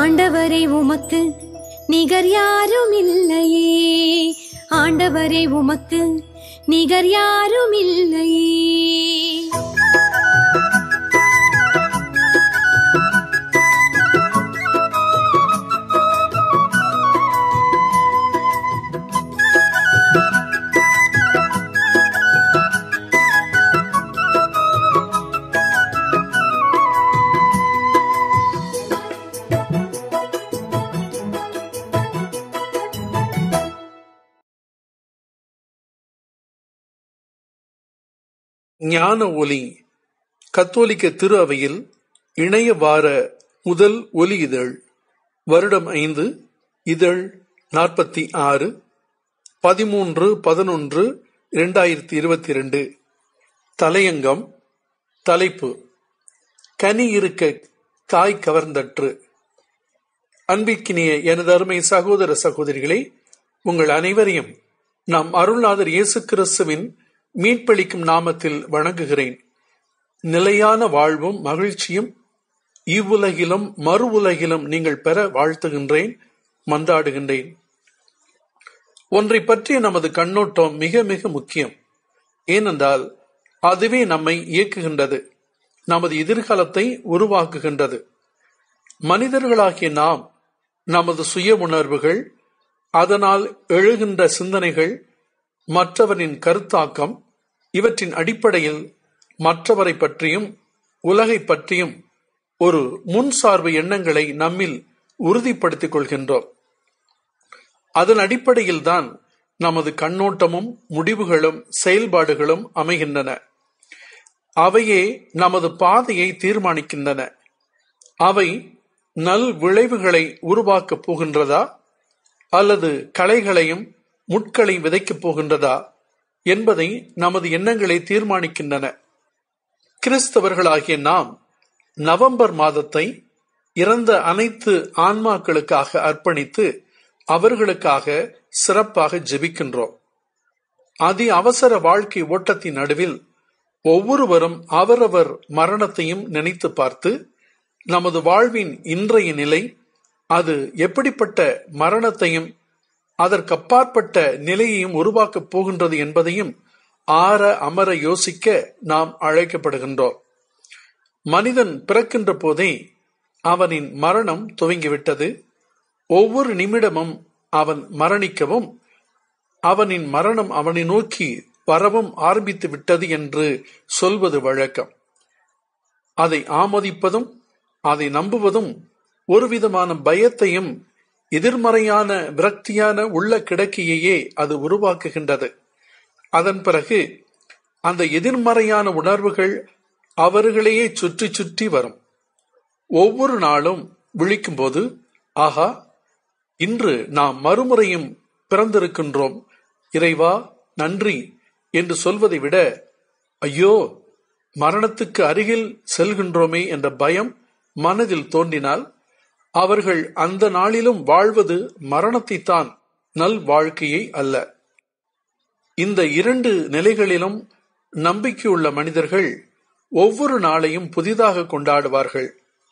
ஆண்டவரே உமக்கு நிகர் யாரும் இல்லையே ஆண்டவரே உமக்கு நிகர் யாரும் இல்லையே ஞான ஒலி கத்தோலிக்க திரு அவையில் இணைய வார முதல் ஒலி இதழ் வருடம் ஐந்து இதழ் நாற்பத்தி ஆறு பதிமூன்று பதினொன்று இரண்டாயிரத்தி இருபத்தி இரண்டு தலையங்கம் தலைப்பு கனி இருக்க காய் கவர்ந்தற்று அன்பிற்கினிய எனது அருமை சகோதர சகோதரிகளே உங்கள் அனைவரையும் நாம் அருள்நாதர் இயேசு கிறிஸ்துவின் மீட்பளிக்கும் நாமத்தில் வணங்குகிறேன் நிலையான வாழ்வும் மகிழ்ச்சியும் இவ்வுலகிலும் மறு உலகிலும் நீங்கள் பெற வாழ்த்துகின்றேன் மன்றாடுகின்றேன் ஒன்றை பற்றிய நமது கண்ணோட்டம் மிக மிக முக்கியம் ஏனென்றால் அதுவே நம்மை இயக்குகின்றது நமது எதிர்காலத்தை உருவாக்குகின்றது மனிதர்களாகிய நாம் நமது சுய உணர்வுகள் அதனால் எழுகின்ற சிந்தனைகள் மற்றவரின் கருத்தாக்கம் இவற்றின் அடிப்படையில் மற்றவரை பற்றியும் உலகை பற்றியும் ஒரு முன்சார்பு எண்ணங்களை நம்மில் உறுதிப்படுத்திக் கொள்கின்றோம் அதன் அடிப்படையில் தான் நமது கண்ணோட்டமும் முடிவுகளும் செயல்பாடுகளும் அமைகின்றன அவையே நமது பாதையை தீர்மானிக்கின்றன அவை நல் விளைவுகளை உருவாக்கப் போகின்றதா அல்லது களைகளையும் முட்களை விதைக்கப் போகின்றதா என்பதை நமது எண்ணங்களை தீர்மானிக்கின்றன கிறிஸ்தவர்களாகிய நாம் நவம்பர் மாதத்தை இறந்த அனைத்து ஆன்மாக்களுக்காக அர்ப்பணித்து அவர்களுக்காக சிறப்பாக ஜெபிக்கின்றோம் அதி அவசர வாழ்க்கை ஓட்டத்தின் நடுவில் ஒவ்வொருவரும் அவரவர் மரணத்தையும் நினைத்து பார்த்து நமது வாழ்வின் இன்றைய நிலை அது எப்படிப்பட்ட மரணத்தையும் அதற்கப்பாற்பட்ட நிலையையும் உருவாக்கப் போகின்றது என்பதையும் ஆற அமர யோசிக்க நாம் அழைக்கப்படுகின்றோம் மனிதன் பிறக்கின்ற போதே அவனின் மரணம் துவங்கிவிட்டது ஒவ்வொரு நிமிடமும் அவன் மரணிக்கவும் அவனின் மரணம் அவனை நோக்கி வரவும் ஆரம்பித்து விட்டது என்று சொல்வது வழக்கம் அதை ஆமோதிப்பதும் அதை நம்புவதும் ஒரு விதமான பயத்தையும் எதிர்மறையான விரக்தியான உள்ள கிடக்கையையே அது உருவாக்குகின்றது அதன் பிறகு அந்த எதிர்மறையான உணர்வுகள் அவர்களையே சுற்றி சுற்றி வரும் ஒவ்வொரு நாளும் விழிக்கும்போது ஆஹா இன்று நாம் மறுமுறையும் பிறந்திருக்கின்றோம் இறைவா நன்றி என்று சொல்வதை விட ஐயோ மரணத்துக்கு அருகில் செல்கின்றோமே என்ற பயம் மனதில் தோன்றினால் அவர்கள் அந்த நாளிலும் வாழ்வது மரணத்தை தான் நல் வாழ்க்கையை அல்ல இந்த இரண்டு நிலைகளிலும் நம்பிக்கையுள்ள மனிதர்கள் ஒவ்வொரு நாளையும் புதிதாக கொண்டாடுவார்கள்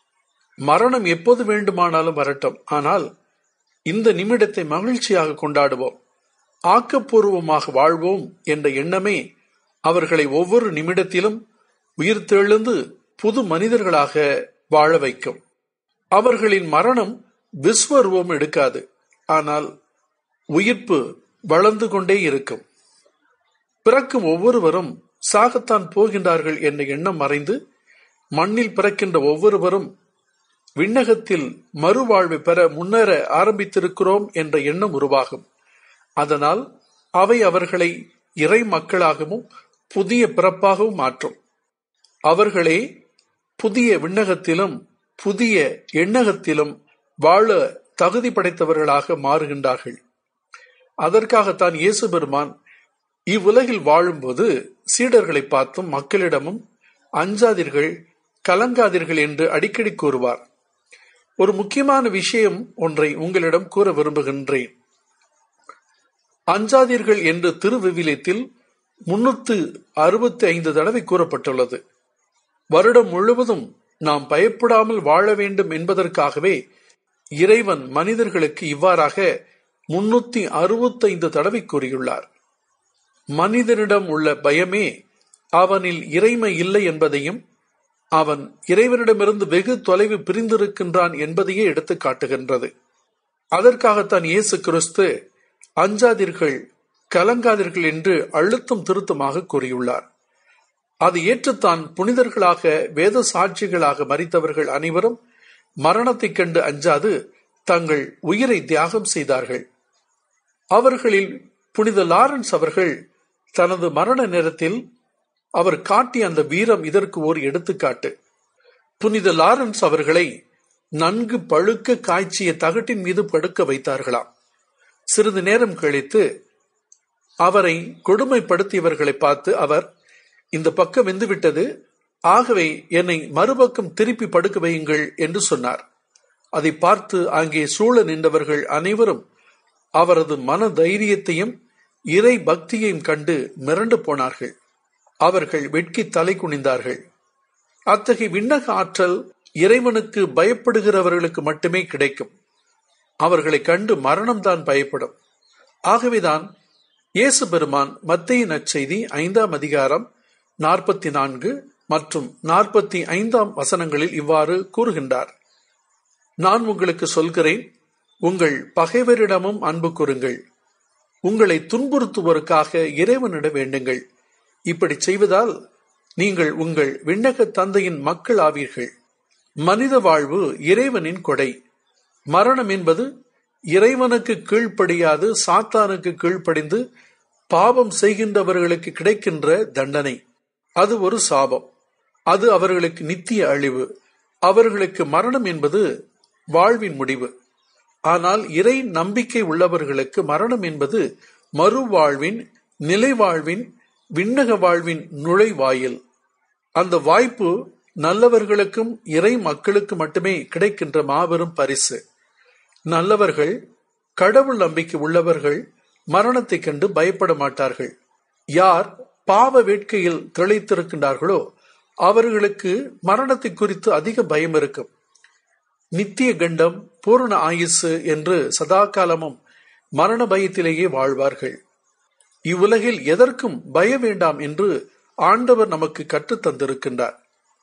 மரணம் எப்போது வேண்டுமானாலும் வரட்டும் ஆனால் இந்த நிமிடத்தை மகிழ்ச்சியாக கொண்டாடுவோம் ஆக்கப்பூர்வமாக வாழ்வோம் என்ற எண்ணமே அவர்களை ஒவ்வொரு நிமிடத்திலும் உயிர் தெழுந்து புது மனிதர்களாக வாழ வைக்கும் அவர்களின் மரணம் விஸ்வரூபம் எடுக்காது ஆனால் உயிர்ப்பு வளர்ந்து கொண்டே இருக்கும் பிறக்கும் ஒவ்வொருவரும் சாகத்தான் போகின்றார்கள் என்ற எண்ணம் மறைந்து மண்ணில் பிறக்கின்ற ஒவ்வொருவரும் விண்ணகத்தில் மறுவாழ்வை பெற முன்னேற ஆரம்பித்திருக்கிறோம் என்ற எண்ணம் உருவாகும் அதனால் அவை அவர்களை இறை மக்களாகவும் புதிய பிறப்பாகவும் மாற்றும் அவர்களே புதிய விண்ணகத்திலும் புதிய எண்ணகத்திலும் வாழ தகுதி படைத்தவர்களாக மாறுகின்றார்கள் அதற்காகத்தான் இயேசு பெருமான் இவ்வுலகில் வாழும்போது சீடர்களை பார்த்தும் மக்களிடமும் அஞ்சாதீர்கள் கலங்காதீர்கள் என்று அடிக்கடி கூறுவார் ஒரு முக்கியமான விஷயம் ஒன்றை உங்களிடம் கூற விரும்புகின்றேன் அஞ்சாதீர்கள் என்று திருவிவிலியத்தில் முன்னூத்து அறுபத்தி ஐந்து தடவை கூறப்பட்டுள்ளது வருடம் முழுவதும் நாம் பயப்படாமல் வாழ வேண்டும் என்பதற்காகவே இறைவன் மனிதர்களுக்கு இவ்வாறாக முன்னூத்தி அறுபத்தைந்து தடவை கூறியுள்ளார் மனிதனிடம் உள்ள பயமே அவனில் இறைமை இல்லை என்பதையும் அவன் இறைவனிடமிருந்து வெகு தொலைவு பிரிந்திருக்கின்றான் என்பதையே எடுத்து காட்டுகின்றது அதற்காகத்தான் இயேசு கிறிஸ்து அஞ்சாதீர்கள் கலங்காதீர்கள் என்று அழுத்தம் திருத்தமாக கூறியுள்ளார் அது ஏற்றுத்தான் புனிதர்களாக வேத சாட்சிகளாக மறித்தவர்கள் அனைவரும் மரணத்தைக் கண்டு அஞ்சாது தங்கள் உயிரை தியாகம் செய்தார்கள் அவர்களில் புனித லாரன்ஸ் அவர்கள் தனது மரண நேரத்தில் அவர் காட்டிய அந்த வீரம் இதற்கு ஒரு எடுத்துக்காட்டு புனித லாரன்ஸ் அவர்களை நன்கு பழுக்க காய்ச்சிய தகட்டின் மீது படுக்க வைத்தார்களாம் சிறிது நேரம் கழித்து அவரை கொடுமைப்படுத்தியவர்களை பார்த்து அவர் இந்த பக்கம் வெந்துவிட்டது ஆகவே என்னை மறுபக்கம் திருப்பி படுக்க வையுங்கள் என்று சொன்னார் அதை பார்த்து அங்கே சூழ நின்றவர்கள் அனைவரும் அவரது மன தைரியத்தையும் இறை பக்தியையும் கண்டு மிரண்டு போனார்கள் அவர்கள் வெட்கி தலை குனிந்தார்கள் அத்தகைய விண்ணக ஆற்றல் இறைவனுக்கு பயப்படுகிறவர்களுக்கு மட்டுமே கிடைக்கும் அவர்களை கண்டு மரணம்தான் பயப்படும் ஆகவேதான் இயேசு பெருமான் மத்திய நற்செய்தி ஐந்தாம் அதிகாரம் நாற்பத்தி நான்கு மற்றும் நாற்பத்தி ஐந்தாம் வசனங்களில் இவ்வாறு கூறுகின்றார் நான் உங்களுக்கு சொல்கிறேன் உங்கள் பகைவரிடமும் அன்பு கூறுங்கள் உங்களை துன்புறுத்துவோருக்காக இறைவனிட வேண்டுங்கள் இப்படி செய்வதால் நீங்கள் உங்கள் விண்ணக தந்தையின் மக்கள் ஆவீர்கள் மனித வாழ்வு இறைவனின் கொடை மரணம் என்பது இறைவனுக்கு கீழ்ப்படியாது சாத்தானுக்கு கீழ்ப்படிந்து பாவம் செய்கின்றவர்களுக்கு கிடைக்கின்ற தண்டனை அது ஒரு சாபம் அது அவர்களுக்கு நித்திய அழிவு அவர்களுக்கு மரணம் என்பது வாழ்வின் முடிவு ஆனால் இறை நம்பிக்கை உள்ளவர்களுக்கு மரணம் என்பது மறுவாழ்வின் நிலைவாழ்வின் விண்ணக வாழ்வின் நுழைவாயில் அந்த வாய்ப்பு நல்லவர்களுக்கும் இறை மக்களுக்கு மட்டுமே கிடைக்கின்ற மாபெரும் பரிசு நல்லவர்கள் கடவுள் நம்பிக்கை உள்ளவர்கள் மரணத்தை கண்டு பயப்பட மாட்டார்கள் யார் பாவ வேட்கையில் திளைத்திருக்கின்றார்களோ அவர்களுக்கு மரணத்தை குறித்து அதிக பயம் இருக்கும் நித்திய கண்டம் பூரண ஆயுசு என்று சதா காலமும் மரண பயத்திலேயே வாழ்வார்கள் இவ்வுலகில் எதற்கும் பய வேண்டாம் என்று ஆண்டவர் நமக்கு கற்றுத் தந்திருக்கின்றார்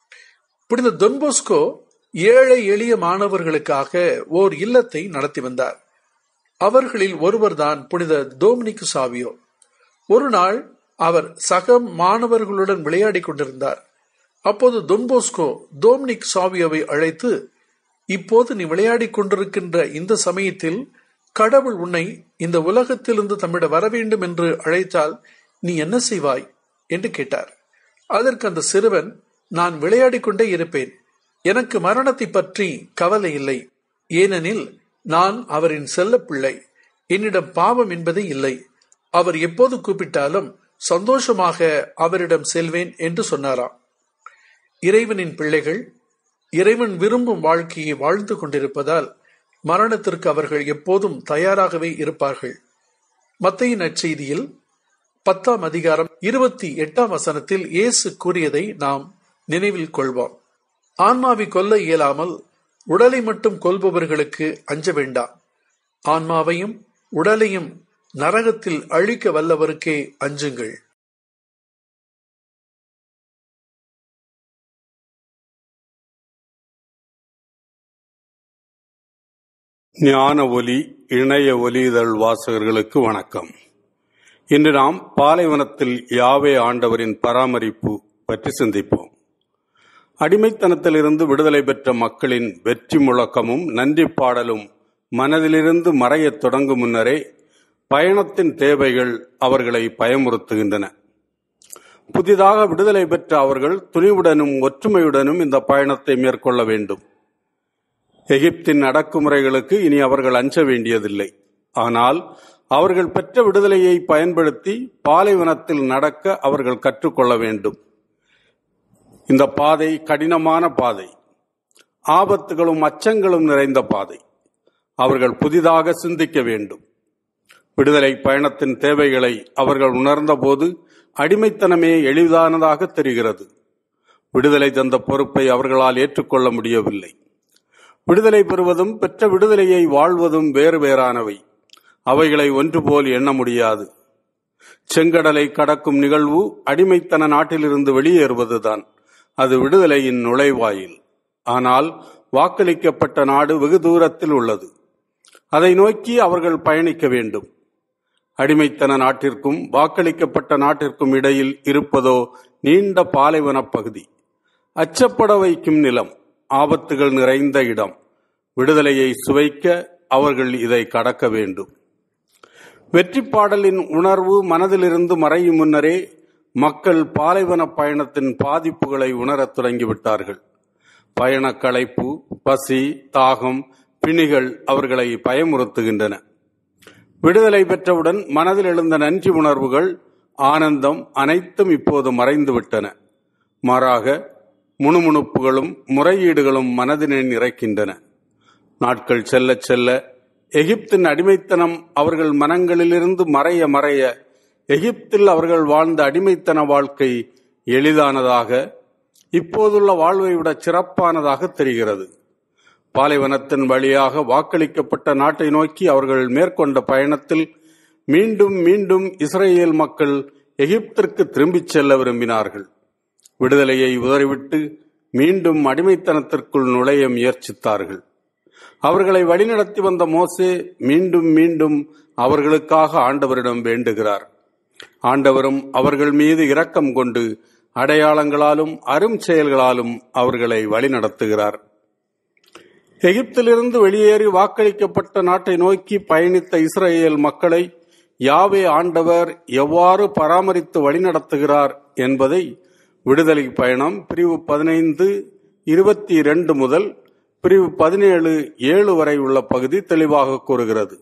புனித தொன்போஸ்கோ ஏழை எளிய மாணவர்களுக்காக ஓர் இல்லத்தை நடத்தி வந்தார் அவர்களில் ஒருவர்தான் புனித டோமினிக் சாவியோ ஒரு நாள் அவர் சக மாணவர்களுடன் விளையாடிக் கொண்டிருந்தார் அப்போது தொன்போஸ்கோ டோமினிக் சாவியோவை அழைத்து இப்போது நீ விளையாடிக் கொண்டிருக்கின்ற இந்த சமயத்தில் கடவுள் உன்னை இந்த உலகத்திலிருந்து தம்மிட வர வேண்டும் என்று அழைத்தால் நீ என்ன செய்வாய் என்று கேட்டார் அதற்கு அந்த சிறுவன் நான் விளையாடிக் கொண்டே இருப்பேன் எனக்கு மரணத்தை பற்றி கவலை இல்லை ஏனெனில் நான் அவரின் செல்ல பிள்ளை என்னிடம் பாவம் என்பதே இல்லை அவர் எப்போது கூப்பிட்டாலும் சந்தோஷமாக அவரிடம் செல்வேன் என்று சொன்னாராம் இறைவனின் பிள்ளைகள் இறைவன் விரும்பும் வாழ்க்கையை வாழ்ந்து கொண்டிருப்பதால் மரணத்திற்கு அவர்கள் எப்போதும் தயாராகவே இருப்பார்கள் மத்திய நற்செய்தியில் பத்தாம் அதிகாரம் இருபத்தி எட்டாம் வசனத்தில் இயேசு கூறியதை நாம் நினைவில் கொள்வோம் ஆன்மாவை கொல்ல இயலாமல் உடலை மட்டும் கொல்பவர்களுக்கு அஞ்ச வேண்டாம் ஆன்மாவையும் உடலையும் நரகத்தில் அழிக்க வல்லவருக்கே அஞ்சுங்கள் ஞான ஒலி இணைய ஒலி இதழ் வாசகர்களுக்கு வணக்கம் இன்று நாம் பாலைவனத்தில் யாவே ஆண்டவரின் பராமரிப்பு பற்றி சிந்திப்போம் அடிமைத்தனத்திலிருந்து விடுதலை பெற்ற மக்களின் வெற்றி முழக்கமும் நன்றி பாடலும் மனதிலிருந்து மறையத் தொடங்கும் முன்னரே பயணத்தின் தேவைகள் அவர்களை பயமுறுத்துகின்றன புதிதாக விடுதலை பெற்ற அவர்கள் துணிவுடனும் ஒற்றுமையுடனும் இந்த பயணத்தை மேற்கொள்ள வேண்டும் எகிப்தின் அடக்குமுறைகளுக்கு இனி அவர்கள் அஞ்ச வேண்டியதில்லை ஆனால் அவர்கள் பெற்ற விடுதலையை பயன்படுத்தி பாலைவனத்தில் நடக்க அவர்கள் கற்றுக்கொள்ள வேண்டும் இந்த பாதை கடினமான பாதை ஆபத்துகளும் அச்சங்களும் நிறைந்த பாதை அவர்கள் புதிதாக சிந்திக்க வேண்டும் விடுதலை பயணத்தின் தேவைகளை அவர்கள் உணர்ந்தபோது அடிமைத்தனமே எளிதானதாக தெரிகிறது விடுதலை தந்த பொறுப்பை அவர்களால் ஏற்றுக்கொள்ள முடியவில்லை விடுதலை பெறுவதும் பெற்ற விடுதலையை வாழ்வதும் வேறு வேறானவை அவைகளை ஒன்றுபோல் எண்ண முடியாது செங்கடலை கடக்கும் நிகழ்வு அடிமைத்தன நாட்டிலிருந்து வெளியேறுவதுதான் அது விடுதலையின் நுழைவாயில் ஆனால் வாக்களிக்கப்பட்ட நாடு வெகு தூரத்தில் உள்ளது அதை நோக்கி அவர்கள் பயணிக்க வேண்டும் அடிமைத்தன நாட்டிற்கும் வாக்களிக்கப்பட்ட நாட்டிற்கும் இடையில் இருப்பதோ நீண்ட பாலைவனப் பகுதி அச்சப்பட வைக்கும் நிலம் ஆபத்துகள் நிறைந்த இடம் விடுதலையை சுவைக்க அவர்கள் இதை கடக்க வேண்டும் வெற்றி பாடலின் உணர்வு மனதிலிருந்து மறையும் முன்னரே மக்கள் பாலைவன பயணத்தின் பாதிப்புகளை உணரத் தொடங்கிவிட்டார்கள் பயணக் களைப்பு பசி தாகம் பிணிகள் அவர்களை பயமுறுத்துகின்றன விடுதலை பெற்றவுடன் மனதில் எழுந்த நன்றி உணர்வுகள் ஆனந்தம் அனைத்தும் இப்போது மறைந்துவிட்டன மாறாக முணுமுணுப்புகளும் முறையீடுகளும் மனதினை நிறைக்கின்றன நாட்கள் செல்ல செல்ல எகிப்தின் அடிமைத்தனம் அவர்கள் மனங்களிலிருந்து மறைய மறைய எகிப்தில் அவர்கள் வாழ்ந்த அடிமைத்தன வாழ்க்கை எளிதானதாக இப்போதுள்ள வாழ்வை விட சிறப்பானதாக தெரிகிறது பாலைவனத்தின் வழியாக வாக்களிக்கப்பட்ட நாட்டை நோக்கி அவர்கள் மேற்கொண்ட பயணத்தில் மீண்டும் மீண்டும் இஸ்ரேல் மக்கள் எகிப்திற்கு திரும்பிச் செல்ல விரும்பினார்கள் விடுதலையை உதறிவிட்டு மீண்டும் அடிமைத்தனத்திற்குள் நுழைய முயற்சித்தார்கள் அவர்களை வழிநடத்தி வந்த மோசே மீண்டும் மீண்டும் அவர்களுக்காக ஆண்டவரிடம் வேண்டுகிறார் ஆண்டவரும் அவர்கள் மீது இரக்கம் கொண்டு அடையாளங்களாலும் அரும் செயல்களாலும் அவர்களை வழிநடத்துகிறார் எகிப்திலிருந்து வெளியேறி வாக்களிக்கப்பட்ட நாட்டை நோக்கி பயணித்த இஸ்ரேல் மக்களை யாவே ஆண்டவர் எவ்வாறு பராமரித்து வழிநடத்துகிறார் என்பதை விடுதலை பயணம் பிரிவு பதினைந்து இருபத்தி இரண்டு முதல் பிரிவு பதினேழு ஏழு வரை உள்ள பகுதி தெளிவாக கூறுகிறது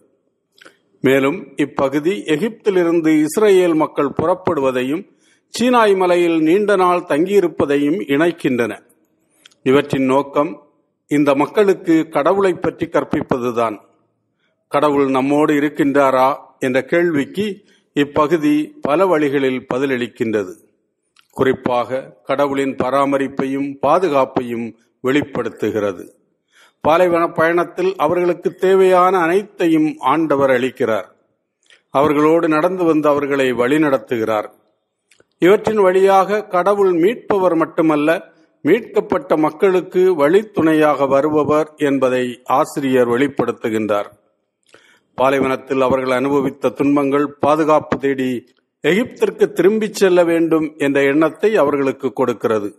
மேலும் இப்பகுதி எகிப்திலிருந்து இஸ்ரேல் மக்கள் புறப்படுவதையும் சீனாய் மலையில் நீண்ட நாள் தங்கியிருப்பதையும் இணைக்கின்றன இவற்றின் நோக்கம் இந்த மக்களுக்கு கடவுளை பற்றி கற்பிப்பதுதான் கடவுள் நம்மோடு இருக்கின்றாரா என்ற கேள்விக்கு இப்பகுதி பல வழிகளில் பதிலளிக்கின்றது குறிப்பாக கடவுளின் பராமரிப்பையும் பாதுகாப்பையும் வெளிப்படுத்துகிறது பாலைவன பயணத்தில் அவர்களுக்கு தேவையான அனைத்தையும் ஆண்டவர் அளிக்கிறார் அவர்களோடு நடந்து வந்து அவர்களை வழிநடத்துகிறார் இவற்றின் வழியாக கடவுள் மீட்பவர் மட்டுமல்ல மீட்கப்பட்ட மக்களுக்கு வழித்துணையாக வருபவர் என்பதை ஆசிரியர் வெளிப்படுத்துகின்றார் பாலைவனத்தில் அவர்கள் அனுபவித்த துன்பங்கள் பாதுகாப்பு தேடி எகிப்திற்கு திரும்பிச் செல்ல வேண்டும் என்ற எண்ணத்தை அவர்களுக்கு கொடுக்கிறது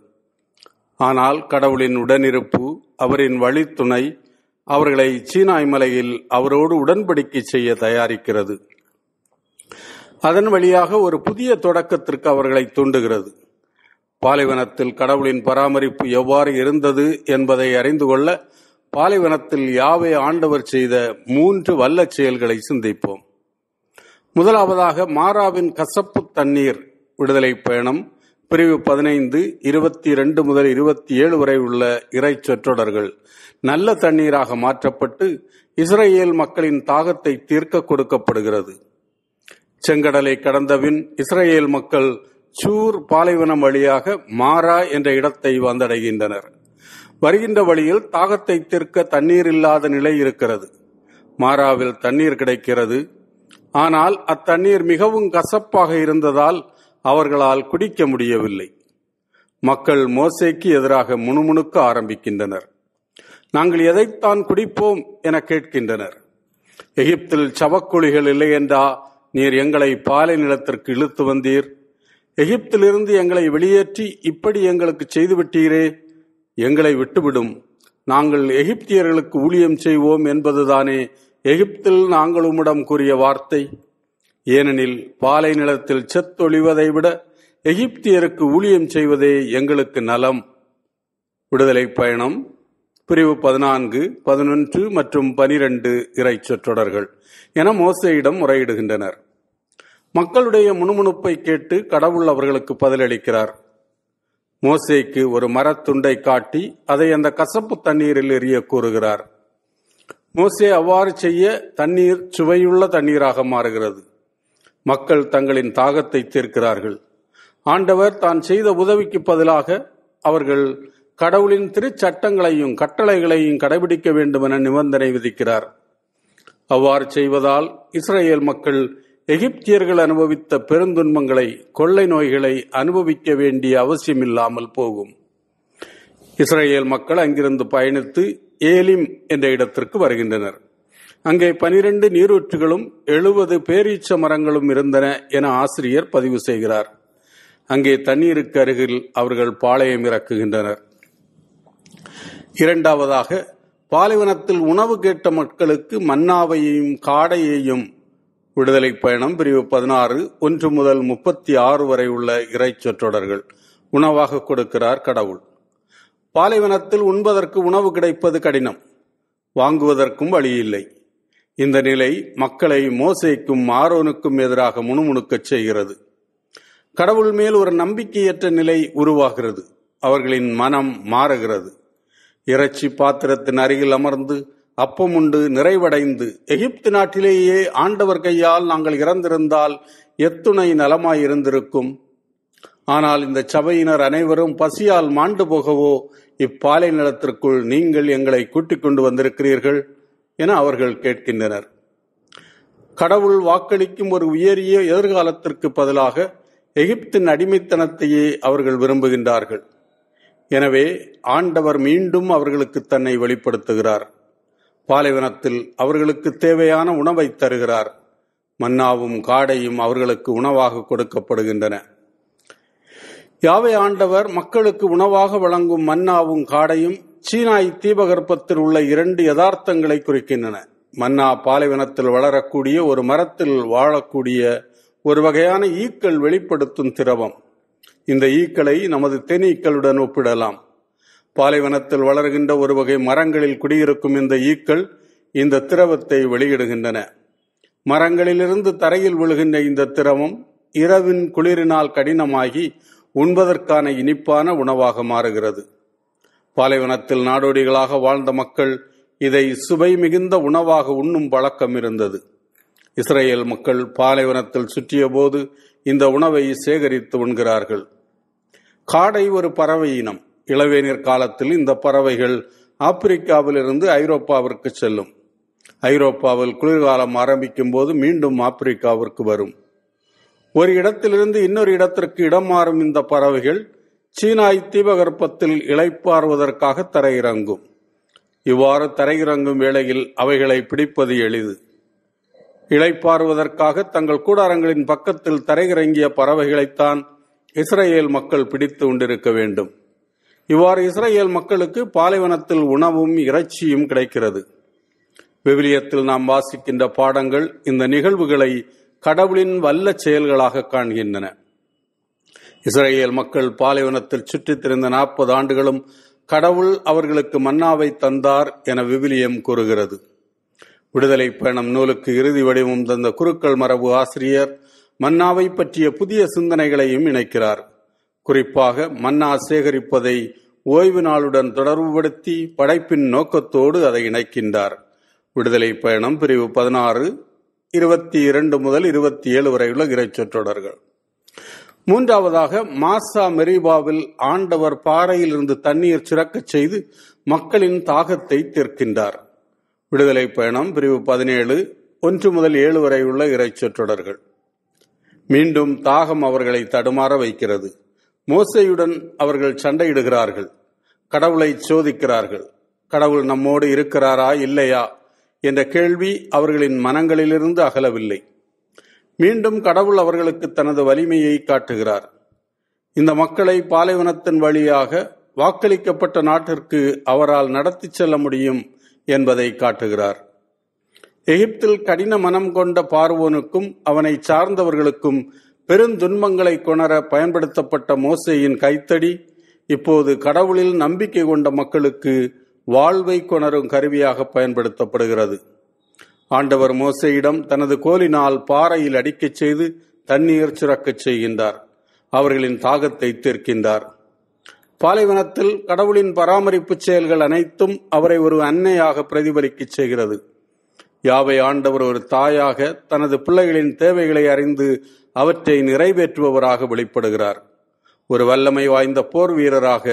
ஆனால் கடவுளின் உடனிருப்பு அவரின் வழித்துணை அவர்களை சீனாய் மலையில் அவரோடு உடன்படிக்கை செய்ய தயாரிக்கிறது அதன் வழியாக ஒரு புதிய தொடக்கத்திற்கு அவர்களை தூண்டுகிறது பாலைவனத்தில் கடவுளின் பராமரிப்பு எவ்வாறு இருந்தது என்பதை அறிந்து கொள்ள பாலைவனத்தில் யாவே ஆண்டவர் செய்த மூன்று வல்ல செயல்களை சிந்திப்போம் முதலாவதாக மாறாவின் கசப்பு தண்ணீர் விடுதலை பயணம் பிரிவு பதினைந்து இருபத்தி இரண்டு முதல் இருபத்தி ஏழு வரை உள்ள இறை சொற்றொடர்கள் நல்ல தண்ணீராக மாற்றப்பட்டு இஸ்ரேல் மக்களின் தாகத்தை தீர்க்க கொடுக்கப்படுகிறது செங்கடலை கடந்தபின் இஸ்ரேல் மக்கள் சூர் பாலைவனம் வழியாக மாரா என்ற இடத்தை வந்தடைகின்றனர் வருகின்ற வழியில் தாகத்தை தீர்க்க தண்ணீர் இல்லாத நிலை இருக்கிறது மாராவில் தண்ணீர் கிடைக்கிறது ஆனால் அத்தண்ணீர் மிகவும் கசப்பாக இருந்ததால் அவர்களால் குடிக்க முடியவில்லை மக்கள் மோசேக்கு எதிராக முணுமுணுக்க ஆரம்பிக்கின்றனர் நாங்கள் எதைத்தான் குடிப்போம் என கேட்கின்றனர் எகிப்தில் சவக்குழிகள் இல்லை என்றா நீர் எங்களை பாலை நிலத்திற்கு இழுத்து வந்தீர் எகிப்திலிருந்து எங்களை வெளியேற்றி இப்படி எங்களுக்கு செய்துவிட்டீரே எங்களை விட்டுவிடும் நாங்கள் எகிப்தியர்களுக்கு ஊழியம் செய்வோம் என்பதுதானே எகிப்தில் நாங்கள் உம்மிடம் கூறிய வார்த்தை ஏனெனில் பாலை நிலத்தில் செத்தொழிவதை விட எகிப்தியருக்கு ஊழியம் செய்வதே எங்களுக்கு நலம் விடுதலை பயணம் பிரிவு பதினான்கு பதினொன்று மற்றும் பனிரெண்டு இறை சொற்றொடர்கள் என மோசையிடம் முறையிடுகின்றனர் மக்களுடைய முணுமுணுப்பை கேட்டு கடவுள் அவர்களுக்கு பதிலளிக்கிறார் மோசேக்கு ஒரு மரத்துண்டை காட்டி அதை அந்த கசப்பு தண்ணீரில் எறிய கூறுகிறார் மோசே அவ்வாறு செய்ய தண்ணீர் சுவையுள்ள தண்ணீராக மாறுகிறது மக்கள் தங்களின் தாகத்தை தீர்க்கிறார்கள் ஆண்டவர் தான் செய்த உதவிக்கு பதிலாக அவர்கள் கடவுளின் திருச்சட்டங்களையும் கட்டளைகளையும் கடைபிடிக்க வேண்டும் என நிபந்தனை விதிக்கிறார் அவ்வாறு செய்வதால் இஸ்ரேல் மக்கள் எகிப்தியர்கள் அனுபவித்த பெருந்துன்பங்களை கொள்ளை நோய்களை அனுபவிக்க வேண்டிய அவசியமில்லாமல் போகும் இஸ்ரேல் மக்கள் அங்கிருந்து பயணித்து ஏலிம் என்ற இடத்திற்கு வருகின்றனர் அங்கே பனிரெண்டு நீரூற்றுகளும் எழுபது பேரீச்ச மரங்களும் இருந்தன என ஆசிரியர் பதிவு செய்கிறார் அங்கே தண்ணீருக்கு அருகில் அவர்கள் பாளையம் இறக்குகின்றனர் இரண்டாவதாக பாலைவனத்தில் உணவு கேட்ட மக்களுக்கு மன்னாவையும் காடையையும் விடுதலை பயணம் பிரிவு பதினாறு ஒன்று முதல் முப்பத்தி ஆறு வரை உள்ள இறைச்சொற்றொடர்கள் உணவாக கொடுக்கிறார் கடவுள் பாலைவனத்தில் உண்பதற்கு உணவு கிடைப்பது கடினம் வாங்குவதற்கும் வழி இல்லை இந்த நிலை மக்களை மோசைக்கும் ஆரோனுக்கும் எதிராக முணுமுணுக்கச் செய்கிறது கடவுள் மேல் ஒரு நம்பிக்கையற்ற நிலை உருவாகிறது அவர்களின் மனம் மாறுகிறது இறைச்சி பாத்திரத்தின் அருகில் அமர்ந்து அப்பம் உண்டு நிறைவடைந்து எகிப்து நாட்டிலேயே ஆண்டவர் கையால் நாங்கள் இறந்திருந்தால் எத்துணை நலமாயிருந்திருக்கும் ஆனால் இந்த சபையினர் அனைவரும் பசியால் மாண்டு போகவோ இப்பாலை நிலத்திற்குள் நீங்கள் எங்களை கூட்டிக் கொண்டு வந்திருக்கிறீர்கள் என அவர்கள் கேட்கின்றனர் கடவுள் வாக்களிக்கும் ஒரு உயரிய எதிர்காலத்திற்கு பதிலாக எகிப்தின் அடிமைத்தனத்தையே அவர்கள் விரும்புகின்றார்கள் எனவே ஆண்டவர் மீண்டும் அவர்களுக்கு தன்னை வெளிப்படுத்துகிறார் பாலைவனத்தில் அவர்களுக்கு தேவையான உணவை தருகிறார் மன்னாவும் காடையும் அவர்களுக்கு உணவாக கொடுக்கப்படுகின்றன யாவை ஆண்டவர் மக்களுக்கு உணவாக வழங்கும் மன்னாவும் காடையும் சீனாய் தீபகற்பத்தில் உள்ள இரண்டு யதார்த்தங்களை குறிக்கின்றன மன்னா பாலைவனத்தில் வளரக்கூடிய ஒரு மரத்தில் வாழக்கூடிய ஒரு வகையான ஈக்கள் வெளிப்படுத்தும் திரவம் இந்த ஈக்களை நமது தேனீக்களுடன் ஒப்பிடலாம் பாலைவனத்தில் வளர்கின்ற ஒரு வகை மரங்களில் குடியிருக்கும் இந்த ஈக்கள் இந்த திரவத்தை வெளியிடுகின்றன மரங்களிலிருந்து தரையில் விழுகின்ற இந்த திரவம் இரவின் குளிரினால் கடினமாகி உண்பதற்கான இனிப்பான உணவாக மாறுகிறது பாலைவனத்தில் நாடோடிகளாக வாழ்ந்த மக்கள் இதை சுவை மிகுந்த உணவாக உண்ணும் பழக்கம் இருந்தது இஸ்ரேல் மக்கள் பாலைவனத்தில் சுற்றிய போது இந்த உணவை சேகரித்து உண்கிறார்கள் காடை ஒரு பறவை இனம் இளவேநீர் காலத்தில் இந்த பறவைகள் ஆப்பிரிக்காவிலிருந்து ஐரோப்பாவிற்கு செல்லும் ஐரோப்பாவில் குளிர்காலம் ஆரம்பிக்கும் போது மீண்டும் ஆப்பிரிக்காவிற்கு வரும் ஒரு இடத்திலிருந்து இன்னொரு இடத்திற்கு இடம் மாறும் இந்த பறவைகள் சீனாய் தீபகற்பத்தில் இளைப்பாறுவதற்காக தரையிறங்கும் இவ்வாறு தரையிறங்கும் வேளையில் அவைகளை பிடிப்பது எளிது இளைப்பாறுவதற்காக தங்கள் கூடாரங்களின் பக்கத்தில் தரையிறங்கிய பறவைகளைத்தான் இஸ்ரேல் மக்கள் பிடித்து கொண்டிருக்க வேண்டும் இவ்வாறு இஸ்ரேல் மக்களுக்கு பாலைவனத்தில் உணவும் இறைச்சியும் கிடைக்கிறது விவிலியத்தில் நாம் வாசிக்கின்ற பாடங்கள் இந்த நிகழ்வுகளை கடவுளின் வல்ல செயல்களாக காண்கின்றன இஸ்ரேல் மக்கள் பாலைவனத்தில் சுற்றித் திரிந்த நாற்பது ஆண்டுகளும் கடவுள் அவர்களுக்கு மன்னாவை தந்தார் என விவிலியம் கூறுகிறது விடுதலை பயணம் நூலுக்கு இறுதி வடிவம் தந்த குருக்கள் மரபு ஆசிரியர் மன்னாவை பற்றிய புதிய சிந்தனைகளையும் இணைக்கிறார் குறிப்பாக மன்னா சேகரிப்பதை ஓய்வு நாளுடன் தொடர்புபடுத்தி படைப்பின் நோக்கத்தோடு அதை இணைக்கின்றார் விடுதலை பயணம் பிரிவு பதினாறு இருபத்தி இரண்டு முதல் இருபத்தி ஏழு வரையுள்ள இறைச்சொற்றொடர்கள் மூன்றாவதாக மாசா மெரிபாவில் ஆண்டவர் பாறையில் இருந்து தண்ணீர் சுரக்கச் செய்து மக்களின் தாகத்தை தீர்க்கின்றார் விடுதலை பயணம் பிரிவு பதினேழு ஒன்று முதல் ஏழு வரை உள்ள இறைச்சொற்றொடர்கள் மீண்டும் தாகம் அவர்களை தடுமாற வைக்கிறது மோசையுடன் அவர்கள் சண்டையிடுகிறார்கள் கடவுளை சோதிக்கிறார்கள் கடவுள் நம்மோடு இருக்கிறாரா இல்லையா என்ற கேள்வி அவர்களின் மனங்களிலிருந்து அகலவில்லை மீண்டும் கடவுள் அவர்களுக்கு தனது வலிமையை காட்டுகிறார் இந்த மக்களை பாலைவனத்தின் வழியாக வாக்களிக்கப்பட்ட நாட்டிற்கு அவரால் நடத்தி செல்ல முடியும் என்பதை காட்டுகிறார் எகிப்தில் கடின மனம் கொண்ட பார்வோனுக்கும் அவனை சார்ந்தவர்களுக்கும் பெருந்துன்பங்களை கொணர பயன்படுத்தப்பட்ட மோசையின் கைத்தடி இப்போது கடவுளில் நம்பிக்கை கொண்ட மக்களுக்கு வாழ்வை கொணரும் கருவியாக பயன்படுத்தப்படுகிறது ஆண்டவர் மோசையிடம் தனது கோலினால் பாறையில் அடிக்கச் செய்து தண்ணீர் சுரக்கச் செய்கின்றார் அவர்களின் தாகத்தை தீர்க்கின்றார் பாலைவனத்தில் கடவுளின் பராமரிப்பு செயல்கள் அனைத்தும் அவரை ஒரு அன்னையாக பிரதிபலிக்கச் செய்கிறது யாவை ஆண்டவர் ஒரு தாயாக தனது பிள்ளைகளின் தேவைகளை அறிந்து அவற்றை நிறைவேற்றுபவராக வெளிப்படுகிறார் ஒரு வல்லமை வாய்ந்த போர் வீரராக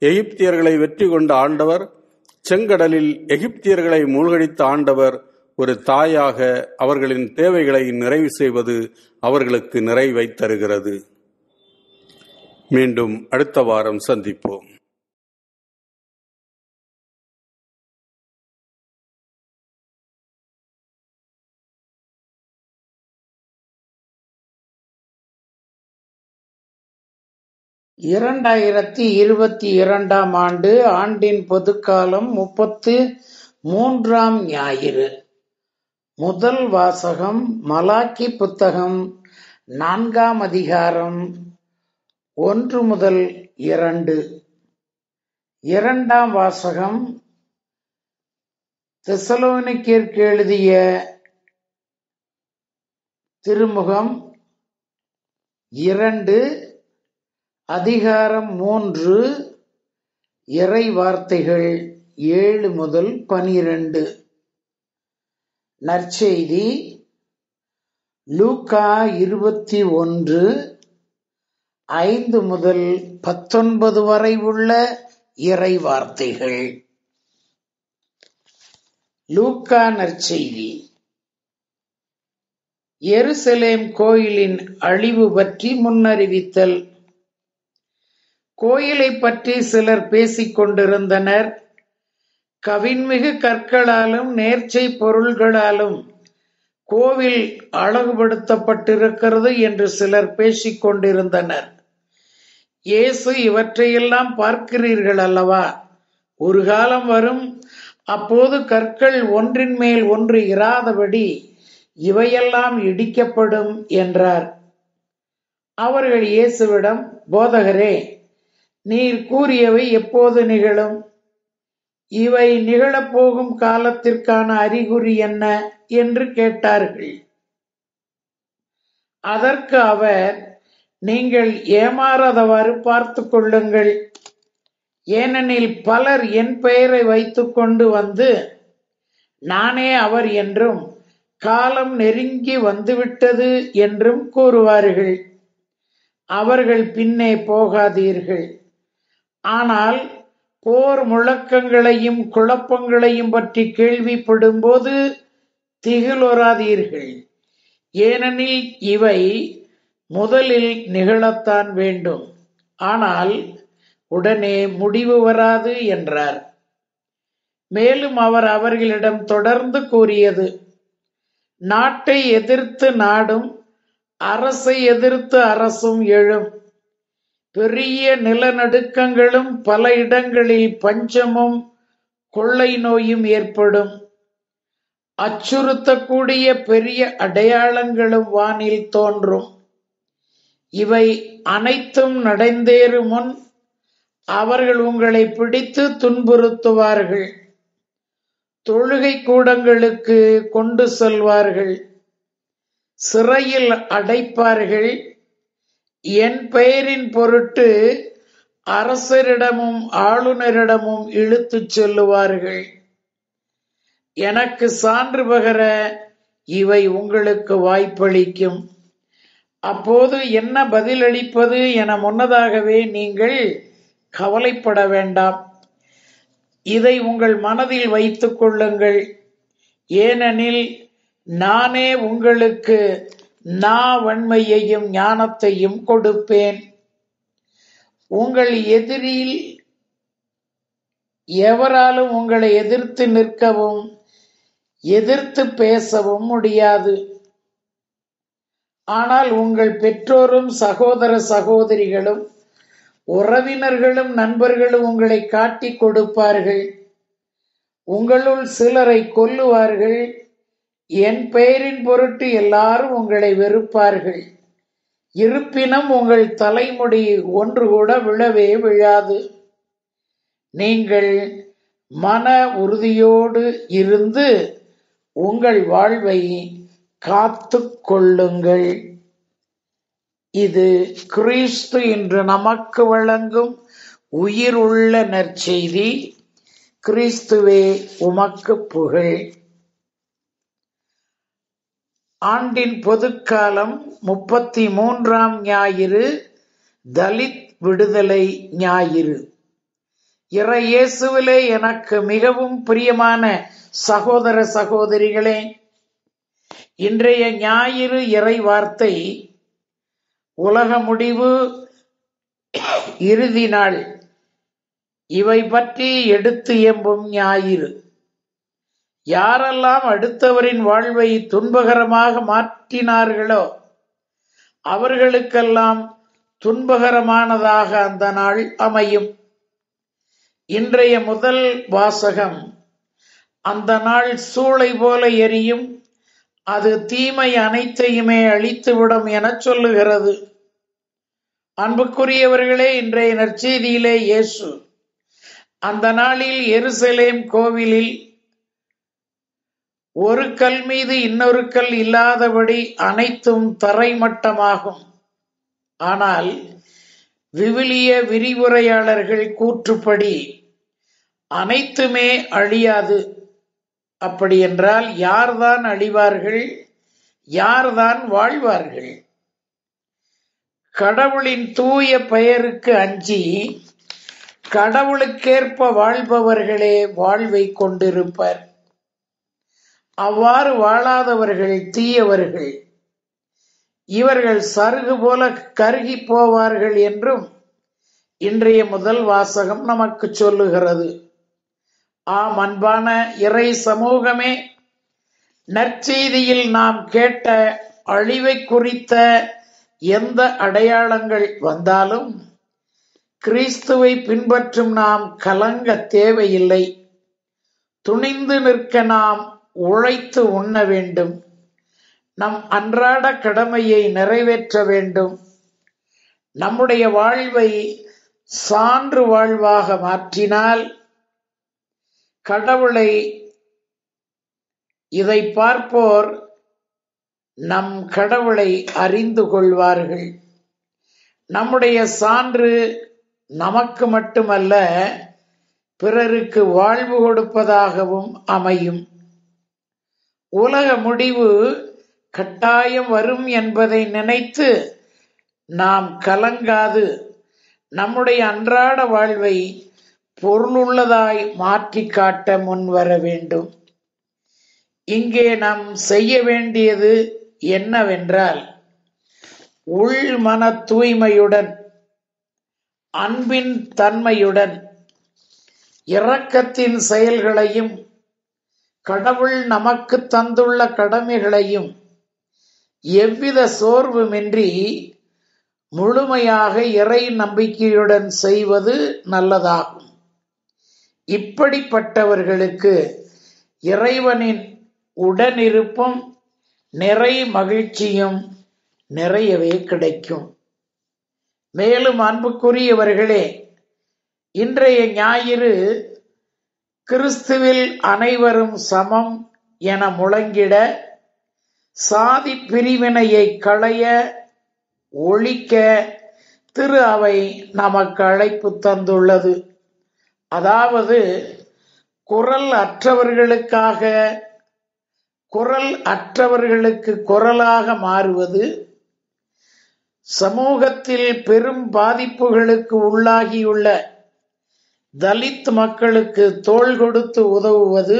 எகிப்தியர்களை வெற்றி கொண்ட ஆண்டவர் செங்கடலில் எகிப்தியர்களை மூழ்கடித்த ஆண்டவர் ஒரு தாயாக அவர்களின் தேவைகளை நிறைவு செய்வது அவர்களுக்கு நிறைவை தருகிறது மீண்டும் அடுத்த வாரம் சந்திப்போம் இரண்டாயிரத்தி இருபத்தி இரண்டாம் ஆண்டு ஆண்டின் பொதுக்காலம் முப்பத்து மூன்றாம் ஞாயிறு முதல் வாசகம் மலாக்கி புத்தகம் நான்காம் அதிகாரம் ஒன்று முதல் இரண்டு இரண்டாம் வாசகம் தெசலோனிக்கேற்கு எழுதிய திருமுகம் இரண்டு அதிகாரம் மூன்று இறை வார்த்தைகள் ஏழு முதல் பனிரெண்டு நற்செய்தி லூக்கா இருபத்தி ஒன்று ஐந்து முதல் பத்தொன்பது வரை உள்ள இறை வார்த்தைகள் லூக்கா நற்செய்தி எருசலேம் கோயிலின் அழிவு பற்றி முன்னறிவித்தல் கோயிலை பற்றி சிலர் பேசிக் கொண்டிருந்தனர் கவின்மிகு கற்களாலும் நேர்ச்சை பொருள்களாலும் கோவில் அழகுபடுத்தப்பட்டிருக்கிறது என்று சிலர் பேசிக் கொண்டிருந்தனர் இயேசு இவற்றையெல்லாம் பார்க்கிறீர்கள் அல்லவா ஒரு காலம் வரும் அப்போது கற்கள் ஒன்றின் மேல் ஒன்று இராதபடி இவையெல்லாம் இடிக்கப்படும் என்றார் அவர்கள் இயேசுவிடம் போதகரே நீர் கூறியவை எப்போது நிகழும் இவை நிகழப்போகும் காலத்திற்கான அறிகுறி என்ன என்று கேட்டார்கள் அதற்கு அவர் நீங்கள் ஏமாறாதவாறு பார்த்து கொள்ளுங்கள் ஏனெனில் பலர் என் பெயரை வைத்துக் கொண்டு வந்து நானே அவர் என்றும் காலம் நெருங்கி வந்துவிட்டது என்றும் கூறுவார்கள் அவர்கள் பின்னே போகாதீர்கள் ஆனால் போர் முழக்கங்களையும் குழப்பங்களையும் பற்றி கேள்விப்படும்போது திகிலுறாதீர்கள் ஏனெனில் இவை முதலில் நிகழத்தான் வேண்டும் ஆனால் உடனே முடிவு வராது என்றார் மேலும் அவர் அவர்களிடம் தொடர்ந்து கூறியது நாட்டை எதிர்த்து நாடும் அரசை எதிர்த்து அரசும் எழும் பெரிய நிலநடுக்கங்களும் பல இடங்களில் பஞ்சமும் கொள்ளை நோயும் ஏற்படும் அச்சுறுத்தக்கூடிய பெரிய அடையாளங்களும் வானில் தோன்றும் இவை அனைத்தும் நடந்தேறும் முன் அவர்கள் உங்களை பிடித்து துன்புறுத்துவார்கள் தொழுகை கூடங்களுக்கு கொண்டு செல்வார்கள் சிறையில் அடைப்பார்கள் என் பெயரின் பொருட்டு அரசரிடமும் ஆளுநரிடமும் இழுத்துச் செல்லுவார்கள் எனக்கு சான்று பகர இவை உங்களுக்கு வாய்ப்பளிக்கும் அப்போது என்ன பதிலளிப்பது என முன்னதாகவே நீங்கள் கவலைப்பட வேண்டாம் இதை உங்கள் மனதில் வைத்துக் கொள்ளுங்கள் ஏனெனில் நானே உங்களுக்கு நா வன்மையையும் ஞானத்தையும் கொடுப்பேன் உங்கள் எதிரில் எவராலும் உங்களை எதிர்த்து நிற்கவும் எதிர்த்து பேசவும் முடியாது ஆனால் உங்கள் பெற்றோரும் சகோதர சகோதரிகளும் உறவினர்களும் நண்பர்களும் உங்களை காட்டிக் கொடுப்பார்கள் உங்களுள் சிலரை கொல்லுவார்கள் என் பெயரின் பொருட்டு எல்லாரும் உங்களை வெறுப்பார்கள் இருப்பினும் உங்கள் தலைமுடி ஒன்று கூட விழவே விழாது நீங்கள் மன உறுதியோடு இருந்து உங்கள் வாழ்வை காத்து கொள்ளுங்கள் இது கிறிஸ்து இன்று நமக்கு வழங்கும் உயிருள்ள நற்செய்தி கிறிஸ்துவே உமக்கு புகழ் ஆண்டின் பொதுக்காலம் முப்பத்தி மூன்றாம் ஞாயிறு தலித் விடுதலை ஞாயிறு இறை இயேசுவிலே எனக்கு மிகவும் பிரியமான சகோதர சகோதரிகளே இன்றைய ஞாயிறு இறை வார்த்தை உலக முடிவு இறுதி நாள் இவை பற்றி எடுத்து எம்பும் ஞாயிறு யாரெல்லாம் அடுத்தவரின் வாழ்வை துன்பகரமாக மாற்றினார்களோ அவர்களுக்கெல்லாம் துன்பகரமானதாக அந்த நாள் அமையும் இன்றைய முதல் வாசகம் அந்த நாள் சூளை போல எரியும் அது தீமை அனைத்தையுமே அழித்துவிடும் எனச் சொல்லுகிறது அன்புக்குரியவர்களே இன்றைய நற்செய்தியிலே இயேசு அந்த நாளில் எருசலேம் கோவிலில் ஒரு கல் மீது இன்னொரு கல் இல்லாதபடி அனைத்தும் தரைமட்டமாகும் ஆனால் விவிலிய விரிவுரையாளர்கள் கூற்றுப்படி அனைத்துமே அழியாது அப்படி என்றால் யார்தான் அழிவார்கள் யார்தான் வாழ்வார்கள் கடவுளின் தூய பெயருக்கு அஞ்சி கடவுளுக்கேற்ப வாழ்பவர்களே வாழ்வை கொண்டிருப்பர் அவ்வாறு வாழாதவர்கள் தீயவர்கள் இவர்கள் சருகு போல கருகி போவார்கள் என்றும் இன்றைய முதல் வாசகம் நமக்கு சொல்லுகிறது ஆம் அன்பான இறை சமூகமே நற்செய்தியில் நாம் கேட்ட அழிவை குறித்த எந்த அடையாளங்கள் வந்தாலும் கிறிஸ்துவை பின்பற்றும் நாம் கலங்க தேவையில்லை துணிந்து நிற்க நாம் உழைத்து உண்ண வேண்டும் நம் அன்றாட கடமையை நிறைவேற்ற வேண்டும் நம்முடைய வாழ்வை சான்று வாழ்வாக மாற்றினால் கடவுளை இதை பார்ப்போர் நம் கடவுளை அறிந்து கொள்வார்கள் நம்முடைய சான்று நமக்கு மட்டுமல்ல பிறருக்கு வாழ்வு கொடுப்பதாகவும் அமையும் உலக முடிவு கட்டாயம் வரும் என்பதை நினைத்து நாம் கலங்காது நம்முடைய அன்றாட வாழ்வை பொருளுள்ளதாய் மாற்றி காட்ட முன்வர வேண்டும் இங்கே நாம் செய்ய வேண்டியது என்னவென்றால் உள் மன தூய்மையுடன் அன்பின் தன்மையுடன் இரக்கத்தின் செயல்களையும் கடவுள் நமக்கு தந்துள்ள கடமைகளையும் எவ்வித சோர்வுமின்றி முழுமையாக இறை நம்பிக்கையுடன் செய்வது நல்லதாகும் இப்படிப்பட்டவர்களுக்கு இறைவனின் உடனிருப்பும் நிறை மகிழ்ச்சியும் நிறையவே கிடைக்கும் மேலும் அன்புக்குரியவர்களே இன்றைய ஞாயிறு கிறிஸ்துவில் அனைவரும் சமம் என முழங்கிட சாதி பிரிவினையை களைய ஒழிக்க திரு அவை நமக்கு அழைப்பு தந்துள்ளது அதாவது குரல் அற்றவர்களுக்காக குரல் அற்றவர்களுக்கு குரலாக மாறுவது சமூகத்தில் பெரும் பாதிப்புகளுக்கு உள்ளாகியுள்ள தலித் மக்களுக்கு தோள் கொடுத்து உதவுவது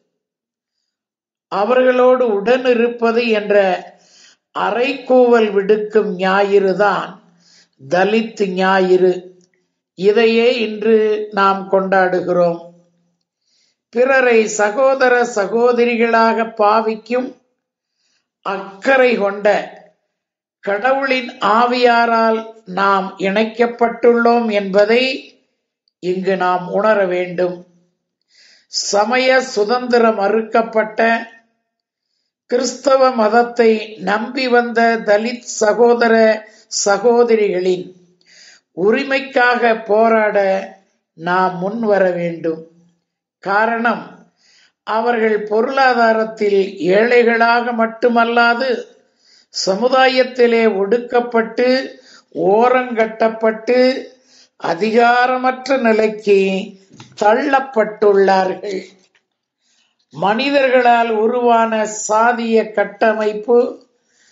அவர்களோடு உடனிருப்பது என்ற அறைக்கூவல் விடுக்கும் ஞாயிறுதான் தலித் ஞாயிறு இதையே இன்று நாம் கொண்டாடுகிறோம் பிறரை சகோதர சகோதரிகளாக பாவிக்கும் அக்கறை கொண்ட கடவுளின் ஆவியாரால் நாம் இணைக்கப்பட்டுள்ளோம் என்பதை இங்கு நாம் உணர வேண்டும் சமய சுதந்திரம் மறுக்கப்பட்ட கிறிஸ்தவ மதத்தை நம்பி வந்த தலித் சகோதர சகோதரிகளின் உரிமைக்காக போராட நாம் முன்வர வேண்டும் காரணம் அவர்கள் பொருளாதாரத்தில் ஏழைகளாக மட்டுமல்லாது சமுதாயத்திலே ஒடுக்கப்பட்டு ஓரங்கட்டப்பட்டு அதிகாரமற்ற நிலைக்கு தள்ளப்பட்டுள்ளார்கள் மனிதர்களால் உருவான சாதிய கட்டமைப்பு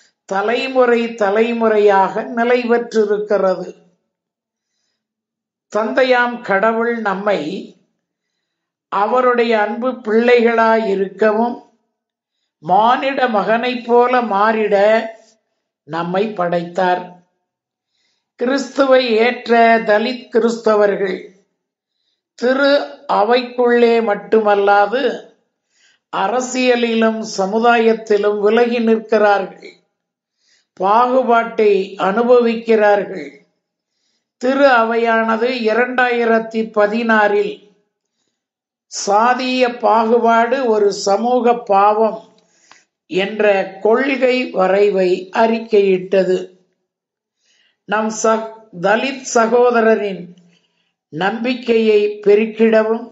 தலைமுறை தலைமுறையாக நிலை பெற்றிருக்கிறது தந்தையாம் கடவுள் நம்மை அவருடைய அன்பு பிள்ளைகளாய் இருக்கவும் மானிட மகனைப் போல மாறிட நம்மை படைத்தார் கிறிஸ்துவை ஏற்ற தலித் கிறிஸ்தவர்கள் திரு அவைக்குள்ளே மட்டுமல்லாது அரசியலிலும் சமுதாயத்திலும் விலகி நிற்கிறார்கள் பாகுபாட்டை அனுபவிக்கிறார்கள் திரு அவையானது இரண்டாயிரத்தி பதினாறில் சாதிய பாகுபாடு ஒரு சமூக பாவம் என்ற கொள்கை வரைவை அறிக்கையிட்டது நம் ச தலித் சகோதரரின் நம்பிக்கையை பெருக்கிடவும்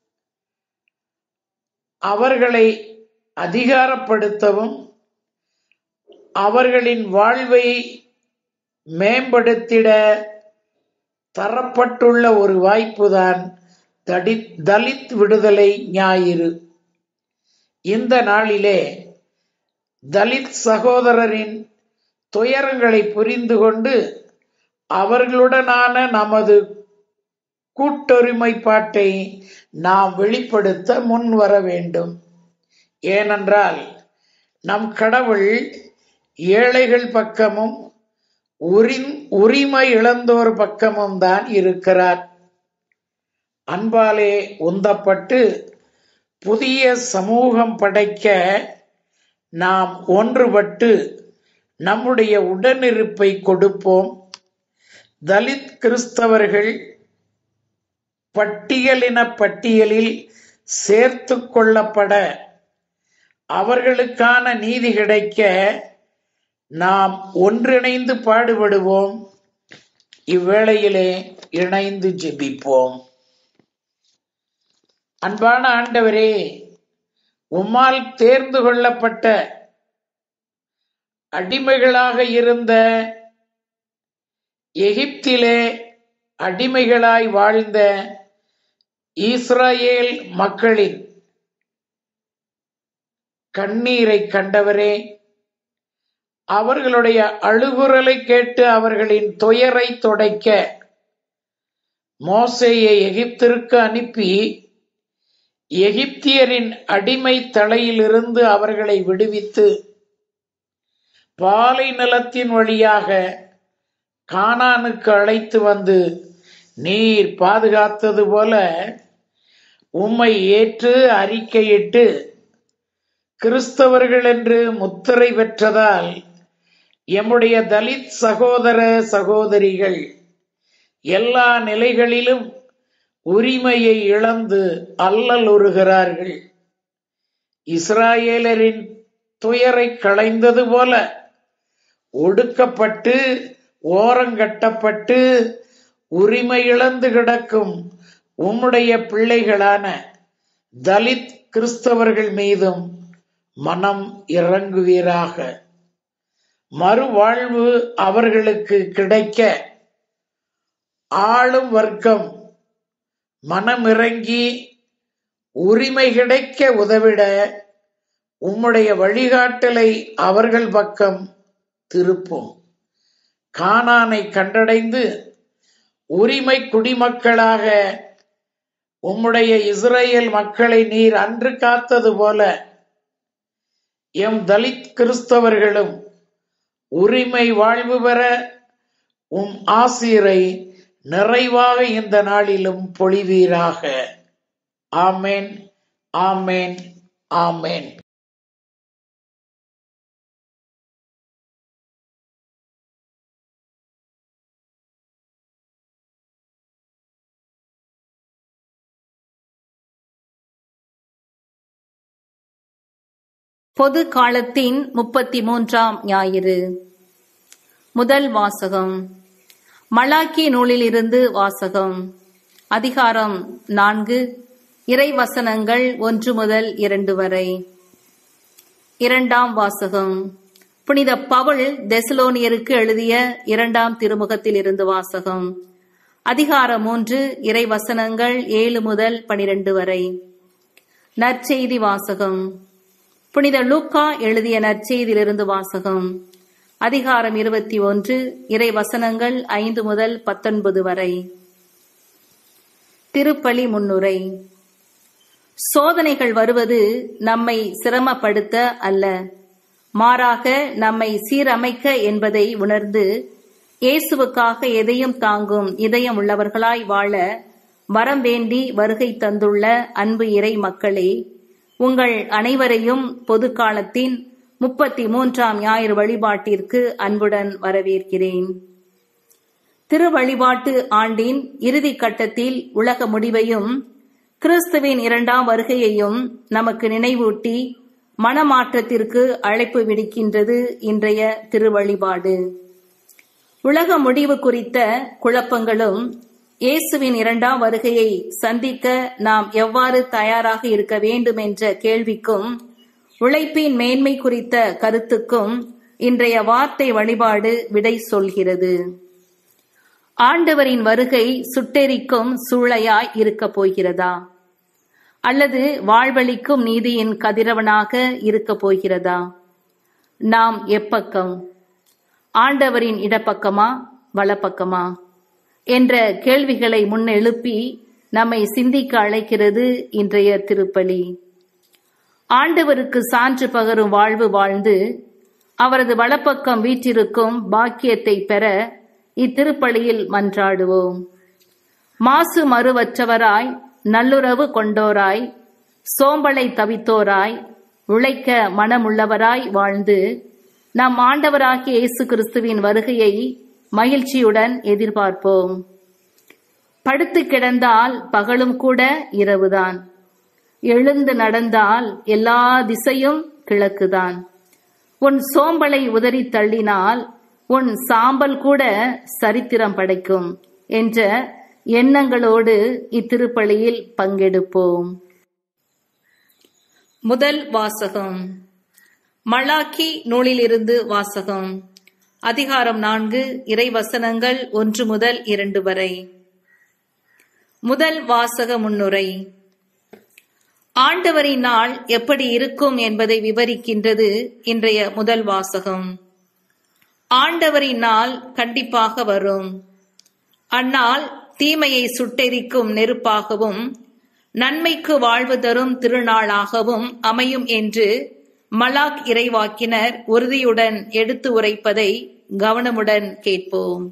அவர்களை அதிகாரப்படுத்தவும் அவர்களின் வாழ்வை மேம்படுத்திட தரப்பட்டுள்ள ஒரு வாய்ப்புதான் தடித் தலித் விடுதலை ஞாயிறு இந்த நாளிலே தலித் சகோதரரின் துயரங்களை புரிந்து கொண்டு அவர்களுடனான நமது கூட்டொருமைப்பாட்டை நாம் வெளிப்படுத்த முன் வர வேண்டும் ஏனென்றால் நம் கடவுள் ஏழைகள் பக்கமும் உரி உரிமை இழந்தோர் பக்கமும் தான் இருக்கிறார் அன்பாலே உந்தப்பட்டு புதிய சமூகம் படைக்க நாம் ஒன்றுபட்டு நம்முடைய உடனிருப்பை கொடுப்போம் தலித் கிறிஸ்தவர்கள் பட்டியலின பட்டியலில் சேர்த்து கொள்ளப்பட அவர்களுக்கான நீதி கிடைக்க நாம் ஒன்றிணைந்து பாடுபடுவோம் இவ்வேளையிலே இணைந்து ஜெபிப்போம் அன்பான ஆண்டவரே உம்மால் தேர்ந்து கொள்ளப்பட்ட அடிமைகளாக இருந்த எகிப்திலே அடிமைகளாய் வாழ்ந்த இஸ்ராயேல் மக்களின் கண்ணீரை கண்டவரே அவர்களுடைய அழுகுரலை கேட்டு அவர்களின் துயரை துடைக்க மோசேயை எகிப்திற்கு அனுப்பி எகிப்தியரின் அடிமை தலையிலிருந்து அவர்களை விடுவித்து பாலை நிலத்தின் வழியாக கானானுக்கு அழைத்து வந்து நீர் பாதுகாத்தது போல உம்மை ஏற்று அறிக்கையிட்டு கிறிஸ்தவர்கள் என்று முத்திரை பெற்றதால் எம்முடைய தலித் சகோதர சகோதரிகள் எல்லா நிலைகளிலும் உரிமையை இழந்து அல்லலுறுகிறார்கள் இஸ்ராயேலரின் துயரை களைந்தது போல ஒடுக்கப்பட்டு ஓரங்கட்டப்பட்டு உரிமை இழந்து கிடக்கும் உம்முடைய பிள்ளைகளான தலித் கிறிஸ்தவர்கள் மீதும் மனம் இறங்குவீராக மறுவாழ்வு அவர்களுக்கு கிடைக்க ஆளும் வர்க்கம் மனமிறங்கி உரிமை கிடைக்க உதவிட உம்முடைய வழிகாட்டலை அவர்கள் பக்கம் திருப்பும் கானானை கண்டடைந்து உரிமை குடிமக்களாக உம்முடைய இஸ்ரேல் மக்களை நீர் அன்று காத்தது போல எம் தலித் கிறிஸ்தவர்களும் உரிமை வாழ்வு பெற உம் ஆசீரை நிறைவாக இந்த நாளிலும் பொழிவீராக ஆமேன் ஆமேன் ஆமேன் பொது காலத்தின் முப்பத்தி மூன்றாம் ஞாயிறு முதல் வாசகம் மலாக்கி நூலிலிருந்து வாசகம் அதிகாரம் நான்கு இறைவசனங்கள் ஒன்று முதல் இரண்டு வரை இரண்டாம் வாசகம் புனித பவுல் தெசலோனியருக்கு எழுதிய இரண்டாம் திருமுகத்தில் இருந்து வாசகம் அதிகாரம் மூன்று இறைவசனங்கள் ஏழு முதல் பனிரெண்டு வரை நற்செய்தி வாசகம் புனித லூக்கா எழுதிய நற்செய்தியிலிருந்து வாசகம் அதிகாரம் இருபத்தி ஒன்று இறை வசனங்கள் ஐந்து முதல் பத்தொன்பது வரை திருப்பலி முன்னுரை சோதனைகள் வருவது நம்மை சிரமப்படுத்த அல்ல மாறாக நம்மை சீரமைக்க என்பதை உணர்ந்து இயேசுவுக்காக எதையும் தாங்கும் இதயம் உள்ளவர்களாய் வாழ வரம் வேண்டி வருகை தந்துள்ள அன்பு இறை மக்களே உங்கள் அனைவரையும் பொது காலத்தின் முப்பத்தி மூன்றாம் ஞாயிறு வழிபாட்டிற்கு அன்புடன் வரவேற்கிறேன் திருவழிபாட்டு ஆண்டின் இறுதி கட்டத்தில் உலக முடிவையும் கிறிஸ்துவின் இரண்டாம் வருகையையும் நமக்கு நினைவூட்டி மனமாற்றத்திற்கு அழைப்பு விடுக்கின்றது இன்றைய திருவழிபாடு உலக முடிவு குறித்த குழப்பங்களும் இயேசுவின் இரண்டாம் வருகையை சந்திக்க நாம் எவ்வாறு தயாராக இருக்க வேண்டும் என்ற கேள்விக்கும் உழைப்பின் மேன்மை குறித்த கருத்துக்கும் இன்றைய வார்த்தை வழிபாடு விடை சொல்கிறது ஆண்டவரின் வருகை சுட்டெரிக்கும் சூளையாய் இருக்கப் போகிறதா அல்லது வாழ்வளிக்கும் நீதியின் கதிரவனாக இருக்கப் போகிறதா நாம் எப்பக்கம் ஆண்டவரின் இடப்பக்கமா வலப்பக்கமா என்ற கேள்விகளை முன்னெழுப்பி நம்மை சிந்திக்க அழைக்கிறது இன்றைய திருப்பலி ஆண்டவருக்கு சான்று பகரும் வாழ்வு வாழ்ந்து அவரது வலப்பக்கம் வீற்றிருக்கும் பாக்கியத்தை பெற இத்திருப்பலியில் மன்றாடுவோம் மாசு மறுவற்றவராய் நல்லுறவு கொண்டோராய் சோம்பலை தவித்தோராய் உழைக்க மனமுள்ளவராய் வாழ்ந்து நம் ஆண்டவராகிய இயேசு கிறிஸ்துவின் வருகையை மகிழ்ச்சியுடன் எதிர்பார்ப்போம் படுத்து கிடந்தால் பகலும் கூட இரவுதான் எழுந்து நடந்தால் எல்லா திசையும் கிழக்குதான் உன் சோம்பலை உதறி தள்ளினால் உன் சாம்பல் கூட சரித்திரம் படைக்கும் என்ற எண்ணங்களோடு இத்திருப்பலியில் பங்கெடுப்போம் முதல் வாசகம் மலாக்கி நூலிலிருந்து வாசகம் அதிகாரம் நான்கு இறைவசனங்கள் ஒன்று முதல் இரண்டு வரை முதல் வாசக முன்னுரை ஆண்டவரின் நாள் எப்படி இருக்கும் என்பதை விவரிக்கின்றது இன்றைய முதல் வாசகம் ஆண்டவரின் நாள் கண்டிப்பாக வரும் அந்நாள் தீமையை சுட்டெரிக்கும் நெருப்பாகவும் நன்மைக்கு வாழ்வு தரும் திருநாளாகவும் அமையும் என்று மலாக் இறைவாக்கினர் உறுதியுடன் எடுத்து உரைப்பதை கவனமுடன் கேட்போம்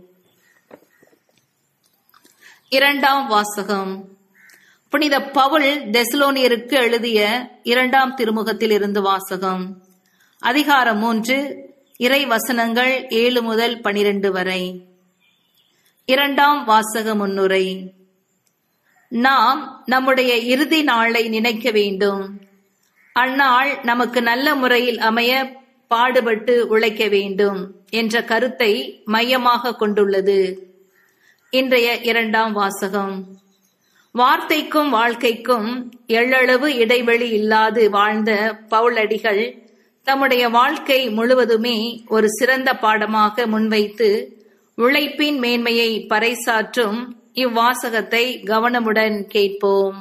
இரண்டாம் வாசகம் புனித பவுல் தெசலோனியருக்கு எழுதிய இரண்டாம் திருமுகத்தில் இருந்து வாசகம் அதிகாரம் மூன்று இறை வசனங்கள் ஏழு முதல் பனிரெண்டு வரை இரண்டாம் வாசக முன்னுரை நாம் நம்முடைய இறுதி நாளை நினைக்க வேண்டும் அந்நாள் நமக்கு நல்ல முறையில் அமைய பாடுபட்டு உழைக்க வேண்டும் என்ற கருத்தை மையமாக கொண்டுள்ளது இன்றைய இரண்டாம் வாசகம் வார்த்தைக்கும் வாழ்க்கைக்கும் எள்ளளவு இடைவெளி இல்லாது வாழ்ந்த பவுலடிகள் தம்முடைய வாழ்க்கை முழுவதுமே ஒரு சிறந்த பாடமாக முன்வைத்து உழைப்பின் மேன்மையை பறைசாற்றும் இவ்வாசகத்தை கவனமுடன் கேட்போம்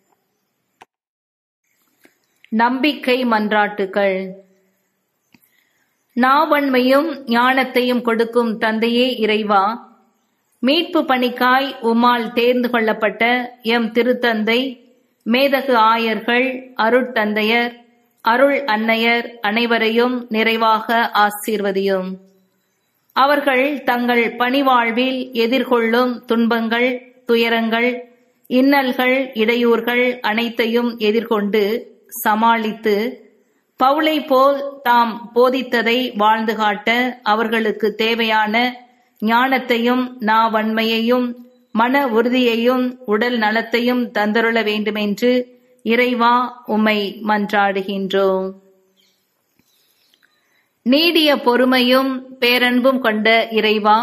நம்பிக்கை மன்றாட்டுகள் நாவன்மையும் ஞானத்தையும் கொடுக்கும் தந்தையே இறைவா மீட்பு பணிக்காய் உம்மால் தேர்ந்து கொள்ளப்பட்ட எம் திருத்தந்தை மேதகு ஆயர்கள் அருட்தந்தையர் அருள் அன்னையர் அனைவரையும் நிறைவாக ஆசீர்வதியும் அவர்கள் தங்கள் பணிவாழ்வில் எதிர்கொள்ளும் துன்பங்கள் துயரங்கள் இன்னல்கள் இடையூறுகள் அனைத்தையும் எதிர்கொண்டு சமாளித்து பவுளை போல் தாம் போதித்ததை வாழ்ந்து காட்ட அவர்களுக்கு தேவையான ஞானத்தையும் நாவன்மையையும் மன உறுதியையும் உடல் நலத்தையும் தந்தருள வேண்டுமென்று இறைவா உம்மை மன்றாடுகின்றோம் நீடிய பொறுமையும் பேரன்பும் கொண்ட இறைவா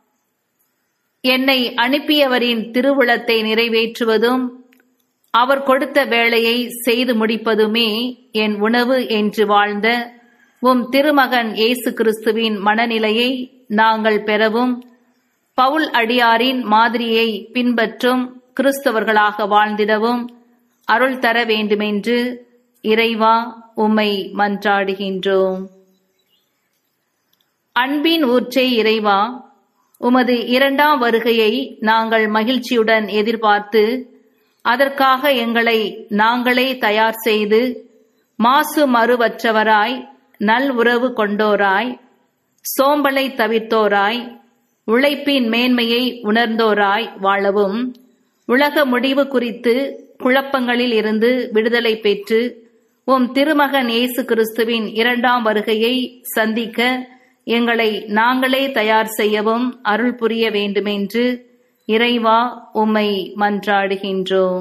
என்னை அனுப்பியவரின் திருவுளத்தை நிறைவேற்றுவதும் அவர் கொடுத்த வேலையை செய்து முடிப்பதுமே என் உணவு என்று வாழ்ந்த உம் திருமகன் இயேசு கிறிஸ்துவின் மனநிலையை நாங்கள் பெறவும் பவுல் அடியாரின் மாதிரியை பின்பற்றும் கிறிஸ்தவர்களாக வாழ்ந்திடவும் அருள் தர வேண்டுமென்று இறைவா உம்மை மன்றாடுகின்றோம் அன்பின் ஊற்றே இறைவா உமது இரண்டாம் வருகையை நாங்கள் மகிழ்ச்சியுடன் எதிர்பார்த்து அதற்காக எங்களை நாங்களே தயார் செய்து மாசு மறுவற்றவராய் நல் உறவு கொண்டோராய் சோம்பலை தவிர்த்தோராய் உழைப்பின் மேன்மையை உணர்ந்தோராய் வாழவும் உலக முடிவு குறித்து குழப்பங்களில் இருந்து விடுதலை பெற்று உம் திருமகன் இயேசு கிறிஸ்துவின் இரண்டாம் வருகையை சந்திக்க எங்களை நாங்களே தயார் செய்யவும் அருள் புரிய வேண்டுமென்று இறைவா உம்மை மன்றாடுகின்றோம்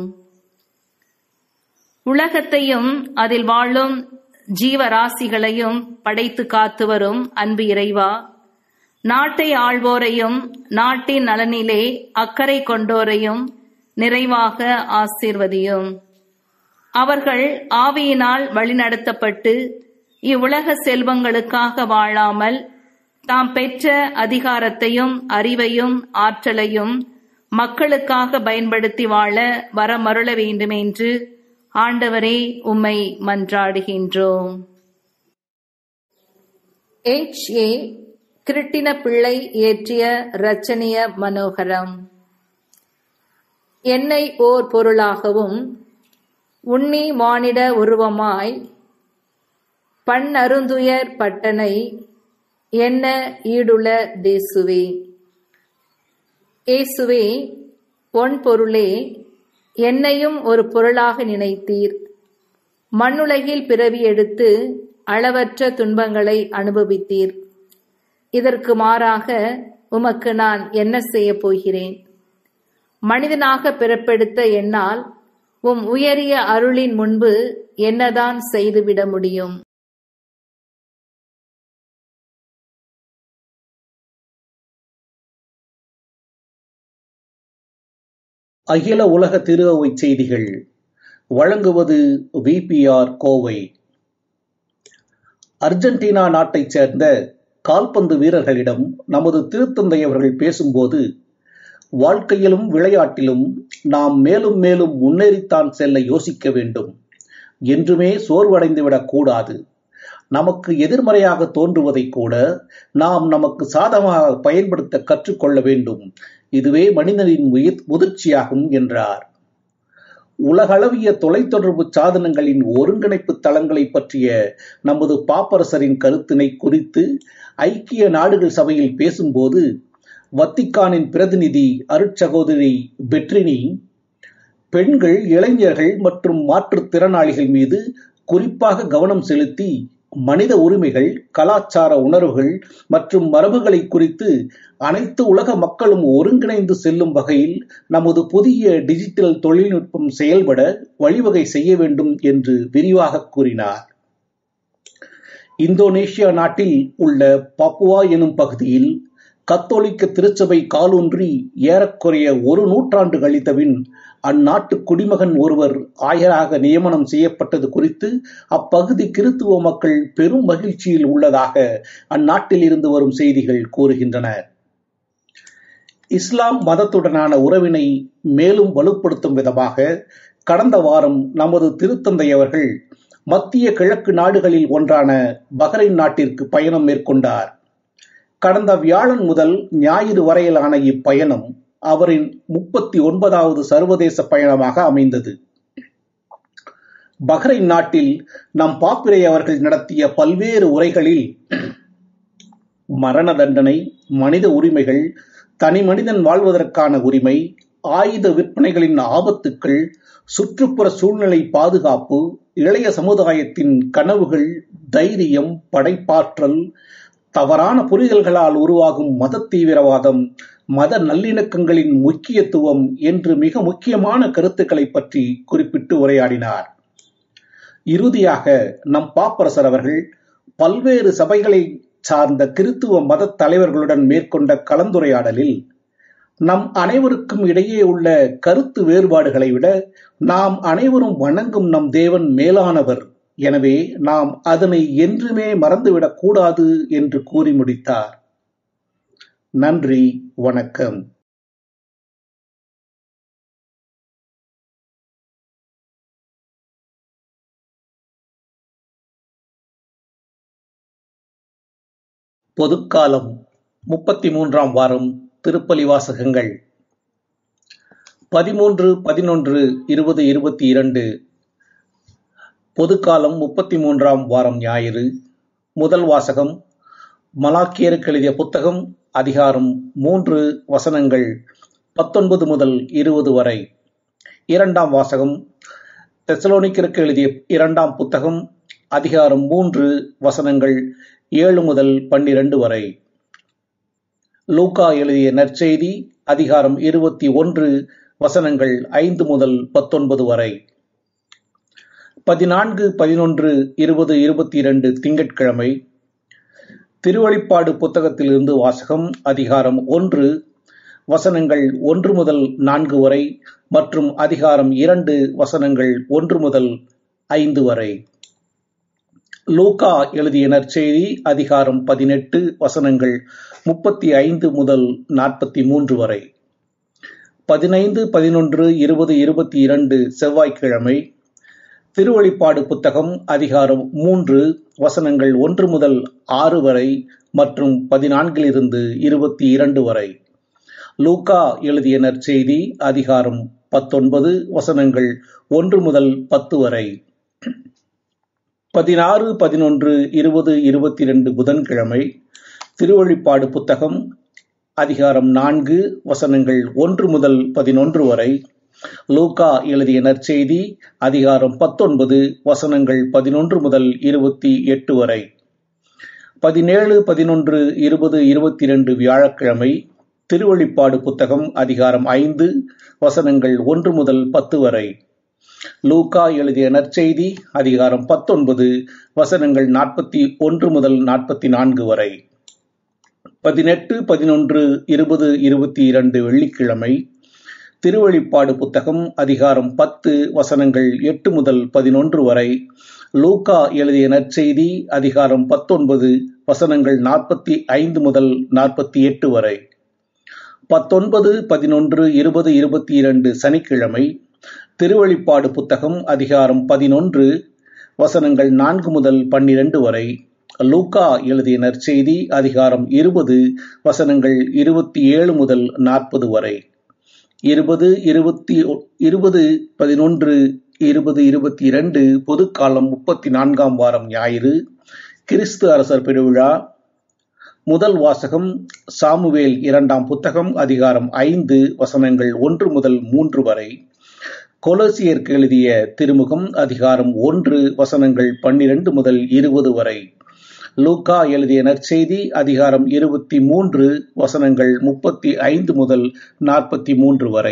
உலகத்தையும் அதில் வாழும் ஜீவராசிகளையும் படைத்து காத்து வரும் அன்பு இறைவா நாட்டை ஆள்வோரையும் நாட்டின் நலனிலே அக்கறை கொண்டோரையும் நிறைவாக ஆசீர்வதியும் அவர்கள் ஆவியினால் வழிநடத்தப்பட்டு இவ்வுலக செல்வங்களுக்காக வாழாமல் தாம் பெற்ற அதிகாரத்தையும் அறிவையும் ஆற்றலையும் மக்களுக்காக பயன்படுத்தி வாழ வரமருள வேண்டுமென்று ஆண்டவரே உம்மை மன்றாடுகின்றோம் எச் ஏ கிருட்டின பிள்ளை இயற்றிய ரச்சனிய மனோகரம் என்னை ஓர் பொருளாகவும் உண்ணி மானிட உருவமாய் பண்ணருந்துயர் பட்டனை என்ன ஈடுள தேசுவே ஏசுவே ஒன் பொருளே என்னையும் ஒரு பொருளாக நினைத்தீர் மண்ணுலகில் பிறவி எடுத்து அளவற்ற துன்பங்களை அனுபவித்தீர் இதற்கு மாறாக உமக்கு நான் என்ன செய்யப் போகிறேன் மனிதனாக பிறப்பெடுத்த என்னால் உம் உயரிய அருளின் முன்பு என்னதான் செய்துவிட முடியும் அகில உலக திரு அவை செய்திகள் வழங்குவது விபிஆர் கோவை அர்ஜென்டினா நாட்டைச் சேர்ந்த கால்பந்து வீரர்களிடம் நமது திருத்தந்தை அவர்கள் பேசும்போது வாழ்க்கையிலும் விளையாட்டிலும் நாம் மேலும் மேலும் முன்னேறித்தான் செல்ல யோசிக்க வேண்டும் என்றுமே சோர்வடைந்துவிடக் கூடாது நமக்கு எதிர்மறையாக தோன்றுவதை கூட நாம் நமக்கு சாதகமாக பயன்படுத்த கற்றுக்கொள்ள வேண்டும் இதுவே மனிதனின் உயிர் முதிர்ச்சியாகும் என்றார் உலகளவிய தொலைத்தொடர்பு சாதனங்களின் ஒருங்கிணைப்பு தளங்களை பற்றிய நமது பாப்பரசரின் கருத்தினை குறித்து ஐக்கிய நாடுகள் சபையில் பேசும்போது வத்திக்கானின் பிரதிநிதி அருட்சகோதரி பெட்ரினி பெண்கள் இளைஞர்கள் மற்றும் மாற்றுத்திறனாளிகள் மீது குறிப்பாக கவனம் செலுத்தி மனித உரிமைகள் கலாச்சார உணர்வுகள் மற்றும் மரபுகளை குறித்து அனைத்து உலக மக்களும் ஒருங்கிணைந்து செல்லும் வகையில் நமது புதிய டிஜிட்டல் தொழில்நுட்பம் செயல்பட வழிவகை செய்ய வேண்டும் என்று விரிவாக கூறினார் இந்தோனேஷியா நாட்டில் உள்ள பப்புவா எனும் பகுதியில் கத்தோலிக்க திருச்சபை காலூன்றி ஏறக்குறைய ஒரு நூற்றாண்டு கழித்தபின் அந்நாட்டு குடிமகன் ஒருவர் ஆயராக நியமனம் செய்யப்பட்டது குறித்து அப்பகுதி கிறித்துவ மக்கள் பெரும் மகிழ்ச்சியில் உள்ளதாக அந்நாட்டில் இருந்து வரும் செய்திகள் கூறுகின்றன இஸ்லாம் மதத்துடனான உறவினை மேலும் வலுப்படுத்தும் விதமாக கடந்த வாரம் நமது திருத்தந்தை அவர்கள் மத்திய கிழக்கு நாடுகளில் ஒன்றான பஹ்ரைன் நாட்டிற்கு பயணம் மேற்கொண்டார் கடந்த வியாழன் முதல் ஞாயிறு வரையிலான இப்பயணம் அவரின் முப்பத்தி ஒன்பதாவது சர்வதேச பயணமாக அமைந்தது பஹ்ரைன் நாட்டில் நம் பாப்பிரை அவர்கள் நடத்திய பல்வேறு உரைகளில் மரண தண்டனை மனித உரிமைகள் தனி மனிதன் வாழ்வதற்கான உரிமை ஆயுத விற்பனைகளின் ஆபத்துக்கள் சுற்றுப்புற சூழ்நிலை பாதுகாப்பு இளைய சமுதாயத்தின் கனவுகள் தைரியம் படைப்பாற்றல் தவறான புரிதல்களால் உருவாகும் மத தீவிரவாதம் மத நல்லிணக்கங்களின் முக்கியத்துவம் என்று மிக முக்கியமான கருத்துக்களை பற்றி குறிப்பிட்டு உரையாடினார் இறுதியாக நம் பாப்பரசர் அவர்கள் பல்வேறு சபைகளை சார்ந்த கிறித்துவ மத தலைவர்களுடன் மேற்கொண்ட கலந்துரையாடலில் நம் அனைவருக்கும் இடையே உள்ள கருத்து வேறுபாடுகளை விட நாம் அனைவரும் வணங்கும் நம் தேவன் மேலானவர் எனவே நாம் அதனை என்றுமே மறந்துவிடக் கூடாது என்று கூறி முடித்தார் நன்றி வணக்கம் பொதுக்காலம் முப்பத்தி மூன்றாம் வாரம் திருப்பலி வாசகங்கள் பதிமூன்று பதினொன்று இருபது இருபத்தி இரண்டு பொதுக்காலம் முப்பத்தி மூன்றாம் வாரம் ஞாயிறு முதல் வாசகம் மலாக்கியருக்கு எழுதிய புத்தகம் அதிகாரம் மூன்று வசனங்கள் பத்தொன்பது முதல் இருபது வரை இரண்டாம் வாசகம் தெசலோனிக்கருக்கு எழுதிய இரண்டாம் புத்தகம் அதிகாரம் மூன்று வசனங்கள் ஏழு முதல் பன்னிரண்டு வரை லூகா எழுதிய நற்செய்தி அதிகாரம் இருபத்தி ஒன்று வசனங்கள் ஐந்து முதல் பத்தொன்பது வரை பதினான்கு பதினொன்று இருபது இருபத்தி இரண்டு திங்கட்கிழமை திருவழிப்பாடு புத்தகத்திலிருந்து வாசகம் அதிகாரம் ஒன்று வசனங்கள் ஒன்று முதல் நான்கு வரை மற்றும் அதிகாரம் இரண்டு வசனங்கள் ஒன்று முதல் ஐந்து வரை லூகா எழுதிய நற்செய்தி அதிகாரம் பதினெட்டு வசனங்கள் முப்பத்தி ஐந்து முதல் நாற்பத்தி மூன்று வரை பதினைந்து பதினொன்று இருபது இருபத்தி இரண்டு செவ்வாய்க்கிழமை திருவழிப்பாடு புத்தகம் அதிகாரம் மூன்று வசனங்கள் ஒன்று முதல் ஆறு வரை மற்றும் பதினான்கிலிருந்து இருபத்தி இரண்டு வரை லூகா எழுதிய நற்செய்தி அதிகாரம் பத்தொன்பது வசனங்கள் ஒன்று முதல் பத்து வரை பதினாறு பதினொன்று இருபது இருபத்தி இரண்டு புதன்கிழமை திருவழிப்பாடு புத்தகம் அதிகாரம் நான்கு வசனங்கள் ஒன்று முதல் பதினொன்று வரை லூகா எழுதிய நற்செய்தி அதிகாரம் பத்தொன்பது வசனங்கள் பதினொன்று முதல் இருபத்தி எட்டு வரை பதினேழு பதினொன்று இருபது இருபத்தி இரண்டு வியாழக்கிழமை திருவழிப்பாடு புத்தகம் அதிகாரம் ஐந்து வசனங்கள் ஒன்று முதல் பத்து வரை லூகா எழுதிய நற்செய்தி அதிகாரம் பத்தொன்பது வசனங்கள் நாற்பத்தி ஒன்று முதல் நாற்பத்தி நான்கு வரை பதினெட்டு பதினொன்று இருபது இருபத்தி இரண்டு வெள்ளிக்கிழமை திருவழிப்பாடு புத்தகம் அதிகாரம் பத்து வசனங்கள் எட்டு முதல் பதினொன்று வரை லூகா எழுதிய நற்செய்தி அதிகாரம் பத்தொன்பது வசனங்கள் நாற்பத்தி ஐந்து முதல் நாற்பத்தி எட்டு வரை பத்தொன்பது பதினொன்று இருபது இருபத்தி இரண்டு சனிக்கிழமை திருவழிப்பாடு புத்தகம் அதிகாரம் பதினொன்று வசனங்கள் நான்கு முதல் பன்னிரண்டு வரை லூகா எழுதிய நற்செய்தி அதிகாரம் இருபது வசனங்கள் இருபத்தி ஏழு முதல் நாற்பது வரை இருபது இருபத்தி இருபது பதினொன்று இருபது இருபத்தி இரண்டு பொதுக்காலம் முப்பத்தி நான்காம் வாரம் ஞாயிறு கிறிஸ்து அரசர் பெருவிழா முதல் வாசகம் சாமுவேல் இரண்டாம் புத்தகம் அதிகாரம் ஐந்து வசனங்கள் ஒன்று முதல் மூன்று வரை கொலசியருக்கு எழுதிய திருமுகம் அதிகாரம் ஒன்று வசனங்கள் பன்னிரண்டு முதல் இருபது வரை லூக்கா எழுதிய நற்செய்தி அதிகாரம் இருபத்தி மூன்று வசனங்கள் முப்பத்தி ஐந்து முதல் நாற்பத்தி மூன்று வரை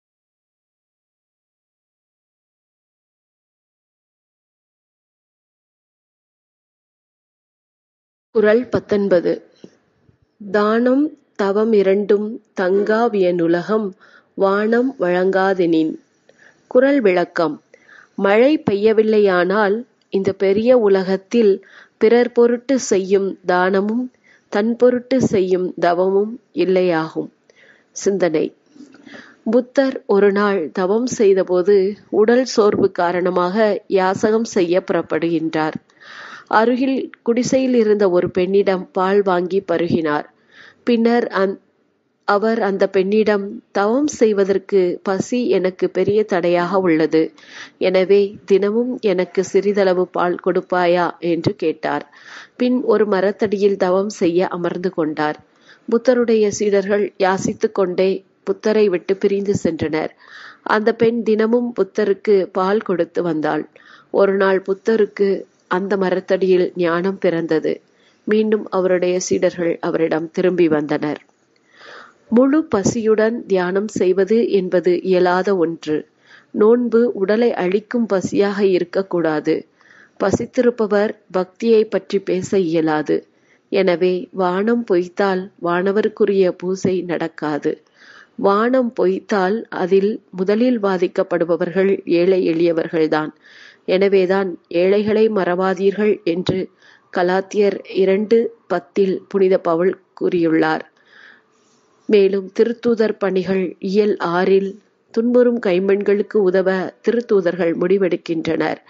குறள் பத்தொன்பது தானம் தவம் இரண்டும் தங்காவியனுலகம் வானம் வழங்காதெனின் குறள் விளக்கம் மழை பெய்யவில்லையானால் இந்த பெரிய உலகத்தில் பிறர் பொருட்டு செய்யும் தானமும் தன் பொருட்டு செய்யும் தவமும் இல்லையாகும் சிந்தனை புத்தர் ஒரு நாள் தவம் செய்தபோது உடல் சோர்வு காரணமாக யாசகம் செய்ய புறப்படுகின்றார் அருகில் குடிசையில் இருந்த ஒரு பெண்ணிடம் பால் வாங்கி பருகினார் பின்னர் அந் அவர் அந்த பெண்ணிடம் தவம் செய்வதற்கு பசி எனக்கு பெரிய தடையாக உள்ளது எனவே தினமும் எனக்கு சிறிதளவு பால் கொடுப்பாயா என்று கேட்டார் பின் ஒரு மரத்தடியில் தவம் செய்ய அமர்ந்து கொண்டார் புத்தருடைய சீடர்கள் யாசித்து கொண்டே புத்தரை விட்டு பிரிந்து சென்றனர் அந்த பெண் தினமும் புத்தருக்கு பால் கொடுத்து வந்தாள் ஒரு நாள் புத்தருக்கு அந்த மரத்தடியில் ஞானம் பிறந்தது மீண்டும் அவருடைய சீடர்கள் அவரிடம் திரும்பி வந்தனர் முழு பசியுடன் தியானம் செய்வது என்பது இயலாத ஒன்று நோன்பு உடலை அழிக்கும் பசியாக இருக்கக்கூடாது பசித்திருப்பவர் பக்தியை பற்றி பேச இயலாது எனவே வானம் பொய்த்தால் வானவருக்குரிய பூசை நடக்காது வானம் பொய்த்தால் அதில் முதலில் பாதிக்கப்படுபவர்கள் ஏழை எளியவர்கள்தான் எனவேதான் ஏழைகளை மறவாதீர்கள் என்று கலாத்தியர் இரண்டு பத்தில் புனித பவுல் கூறியுள்ளார் மேலும் திருத்தூதர் பணிகள் இயல் ஆறில் துன்புறும் கைம்பெண்களுக்கு உதவ திருத்தூதர்கள் முடிவெடுக்கின்றனர்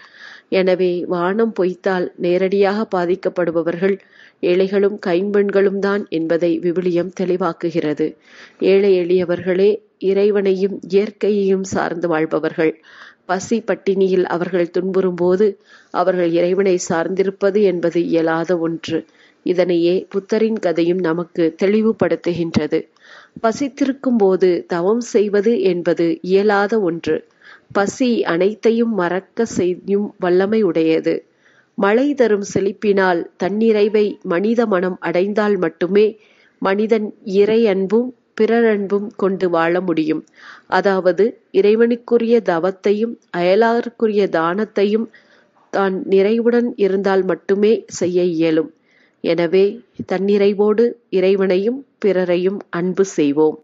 எனவே வானம் பொய்த்தால் நேரடியாக பாதிக்கப்படுபவர்கள் ஏழைகளும் கைம்பெண்களும் தான் என்பதை விவிலியம் தெளிவாக்குகிறது ஏழை எளியவர்களே இறைவனையும் இயற்கையையும் சார்ந்து வாழ்பவர்கள் பசி பட்டினியில் அவர்கள் துன்புறும் போது அவர்கள் இறைவனை சார்ந்திருப்பது என்பது இயலாத ஒன்று இதனையே புத்தரின் கதையும் நமக்கு தெளிவுபடுத்துகின்றது பசித்திருக்கும் போது தவம் செய்வது என்பது இயலாத ஒன்று பசி அனைத்தையும் மறக்க செய்யும் வல்லமை உடையது மழை தரும் செழிப்பினால் தன்னிறைவை மனித மனம் அடைந்தால் மட்டுமே மனிதன் இறை அன்பும் பிறரன்பும் கொண்டு வாழ முடியும் அதாவது இறைவனுக்குரிய தவத்தையும் அயலாருக்குரிய தானத்தையும் தான் நிறைவுடன் இருந்தால் மட்டுமே செய்ய இயலும் எனவே தன்னிறைவோடு இறைவனையும் பிறரையும் அன்பு செய்வோம்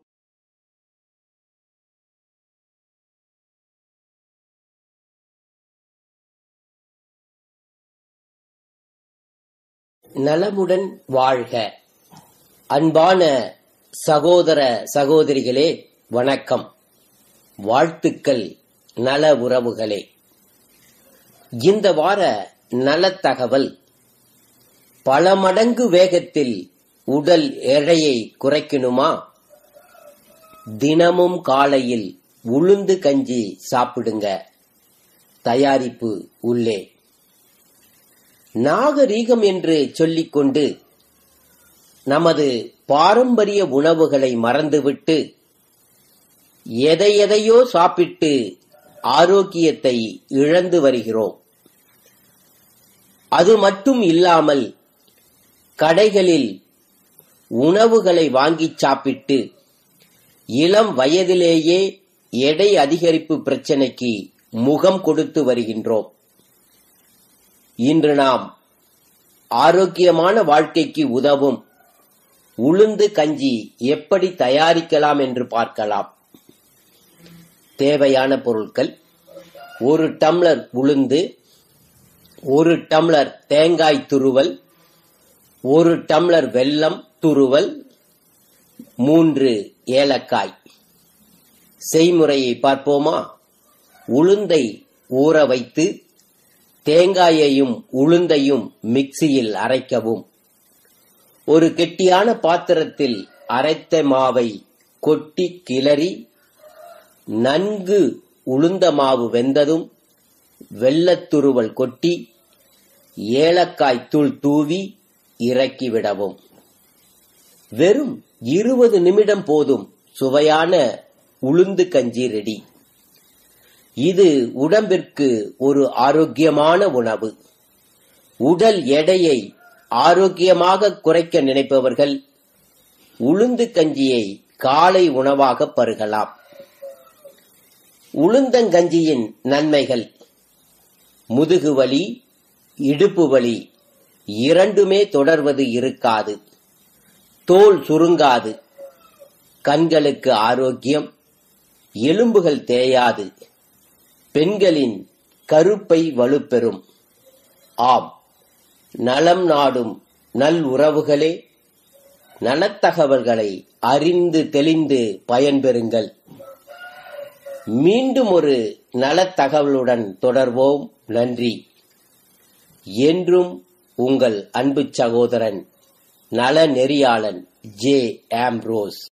நலமுடன் வாழ்க அன்பான சகோதர சகோதரிகளே வணக்கம் வாழ்த்துக்கள் நல உறவுகளே இந்த வார நலத்தகவல் பல மடங்கு வேகத்தில் உடல் எடையை குறைக்கணுமா தினமும் காலையில் உளுந்து கஞ்சி சாப்பிடுங்க தயாரிப்பு உள்ளே நாகரீகம் என்று சொல்லிக்கொண்டு நமது பாரம்பரிய உணவுகளை மறந்துவிட்டு எதை எதையோ சாப்பிட்டு ஆரோக்கியத்தை இழந்து வருகிறோம் அது மட்டும் இல்லாமல் கடைகளில் உணவுகளை வாங்கிச் சாப்பிட்டு இளம் வயதிலேயே எடை அதிகரிப்பு பிரச்சனைக்கு முகம் கொடுத்து வருகின்றோம் இன்று நாம் ஆரோக்கியமான வாழ்க்கைக்கு உதவும் உளுந்து கஞ்சி எப்படி தயாரிக்கலாம் என்று பார்க்கலாம் தேவையான பொருட்கள் ஒரு டம்ளர் உளுந்து ஒரு டம்ளர் தேங்காய் துருவல் ஒரு டம்ளர் வெல்லம் துருவல் மூன்று ஏலக்காய் செய்முறையை பார்ப்போமா உளுந்தை ஊற வைத்து தேங்காயையும் உளுந்தையும் மிக்சியில் அரைக்கவும் ஒரு கெட்டியான பாத்திரத்தில் அரைத்த மாவை கொட்டி கிளறி நன்கு உளுந்த மாவு வெந்ததும் வெள்ளத்துருவல் கொட்டி ஏலக்காய் தூள் தூவி இறக்கிவிடவும் வெறும் இருபது நிமிடம் போதும் சுவையான உளுந்து கஞ்சி ரெடி இது உடம்பிற்கு ஒரு ஆரோக்கியமான உணவு உடல் எடையை ஆரோக்கியமாக குறைக்க நினைப்பவர்கள் உளுந்து கஞ்சியை காலை உணவாக பருகலாம் உளுந்தங்கஞ்சியின் நன்மைகள் முதுகு வலி இடுப்பு வலி இரண்டுமே தொடர்வது இருக்காது தோல் சுருங்காது கண்களுக்கு ஆரோக்கியம் எலும்புகள் தேயாது பெண்களின் கருப்பை வலுப்பெறும் ஆம் நலம் நாடும் நல் உறவுகளே நலத்தகவல்களை அறிந்து தெளிந்து பயன்பெறுங்கள் மீண்டும் ஒரு நலத்தகவலுடன் தொடர்வோம் நன்றி என்றும் உங்கள் அன்பு சகோதரன் நல நெறியாளன் ஜே ஆம்ரோஸ்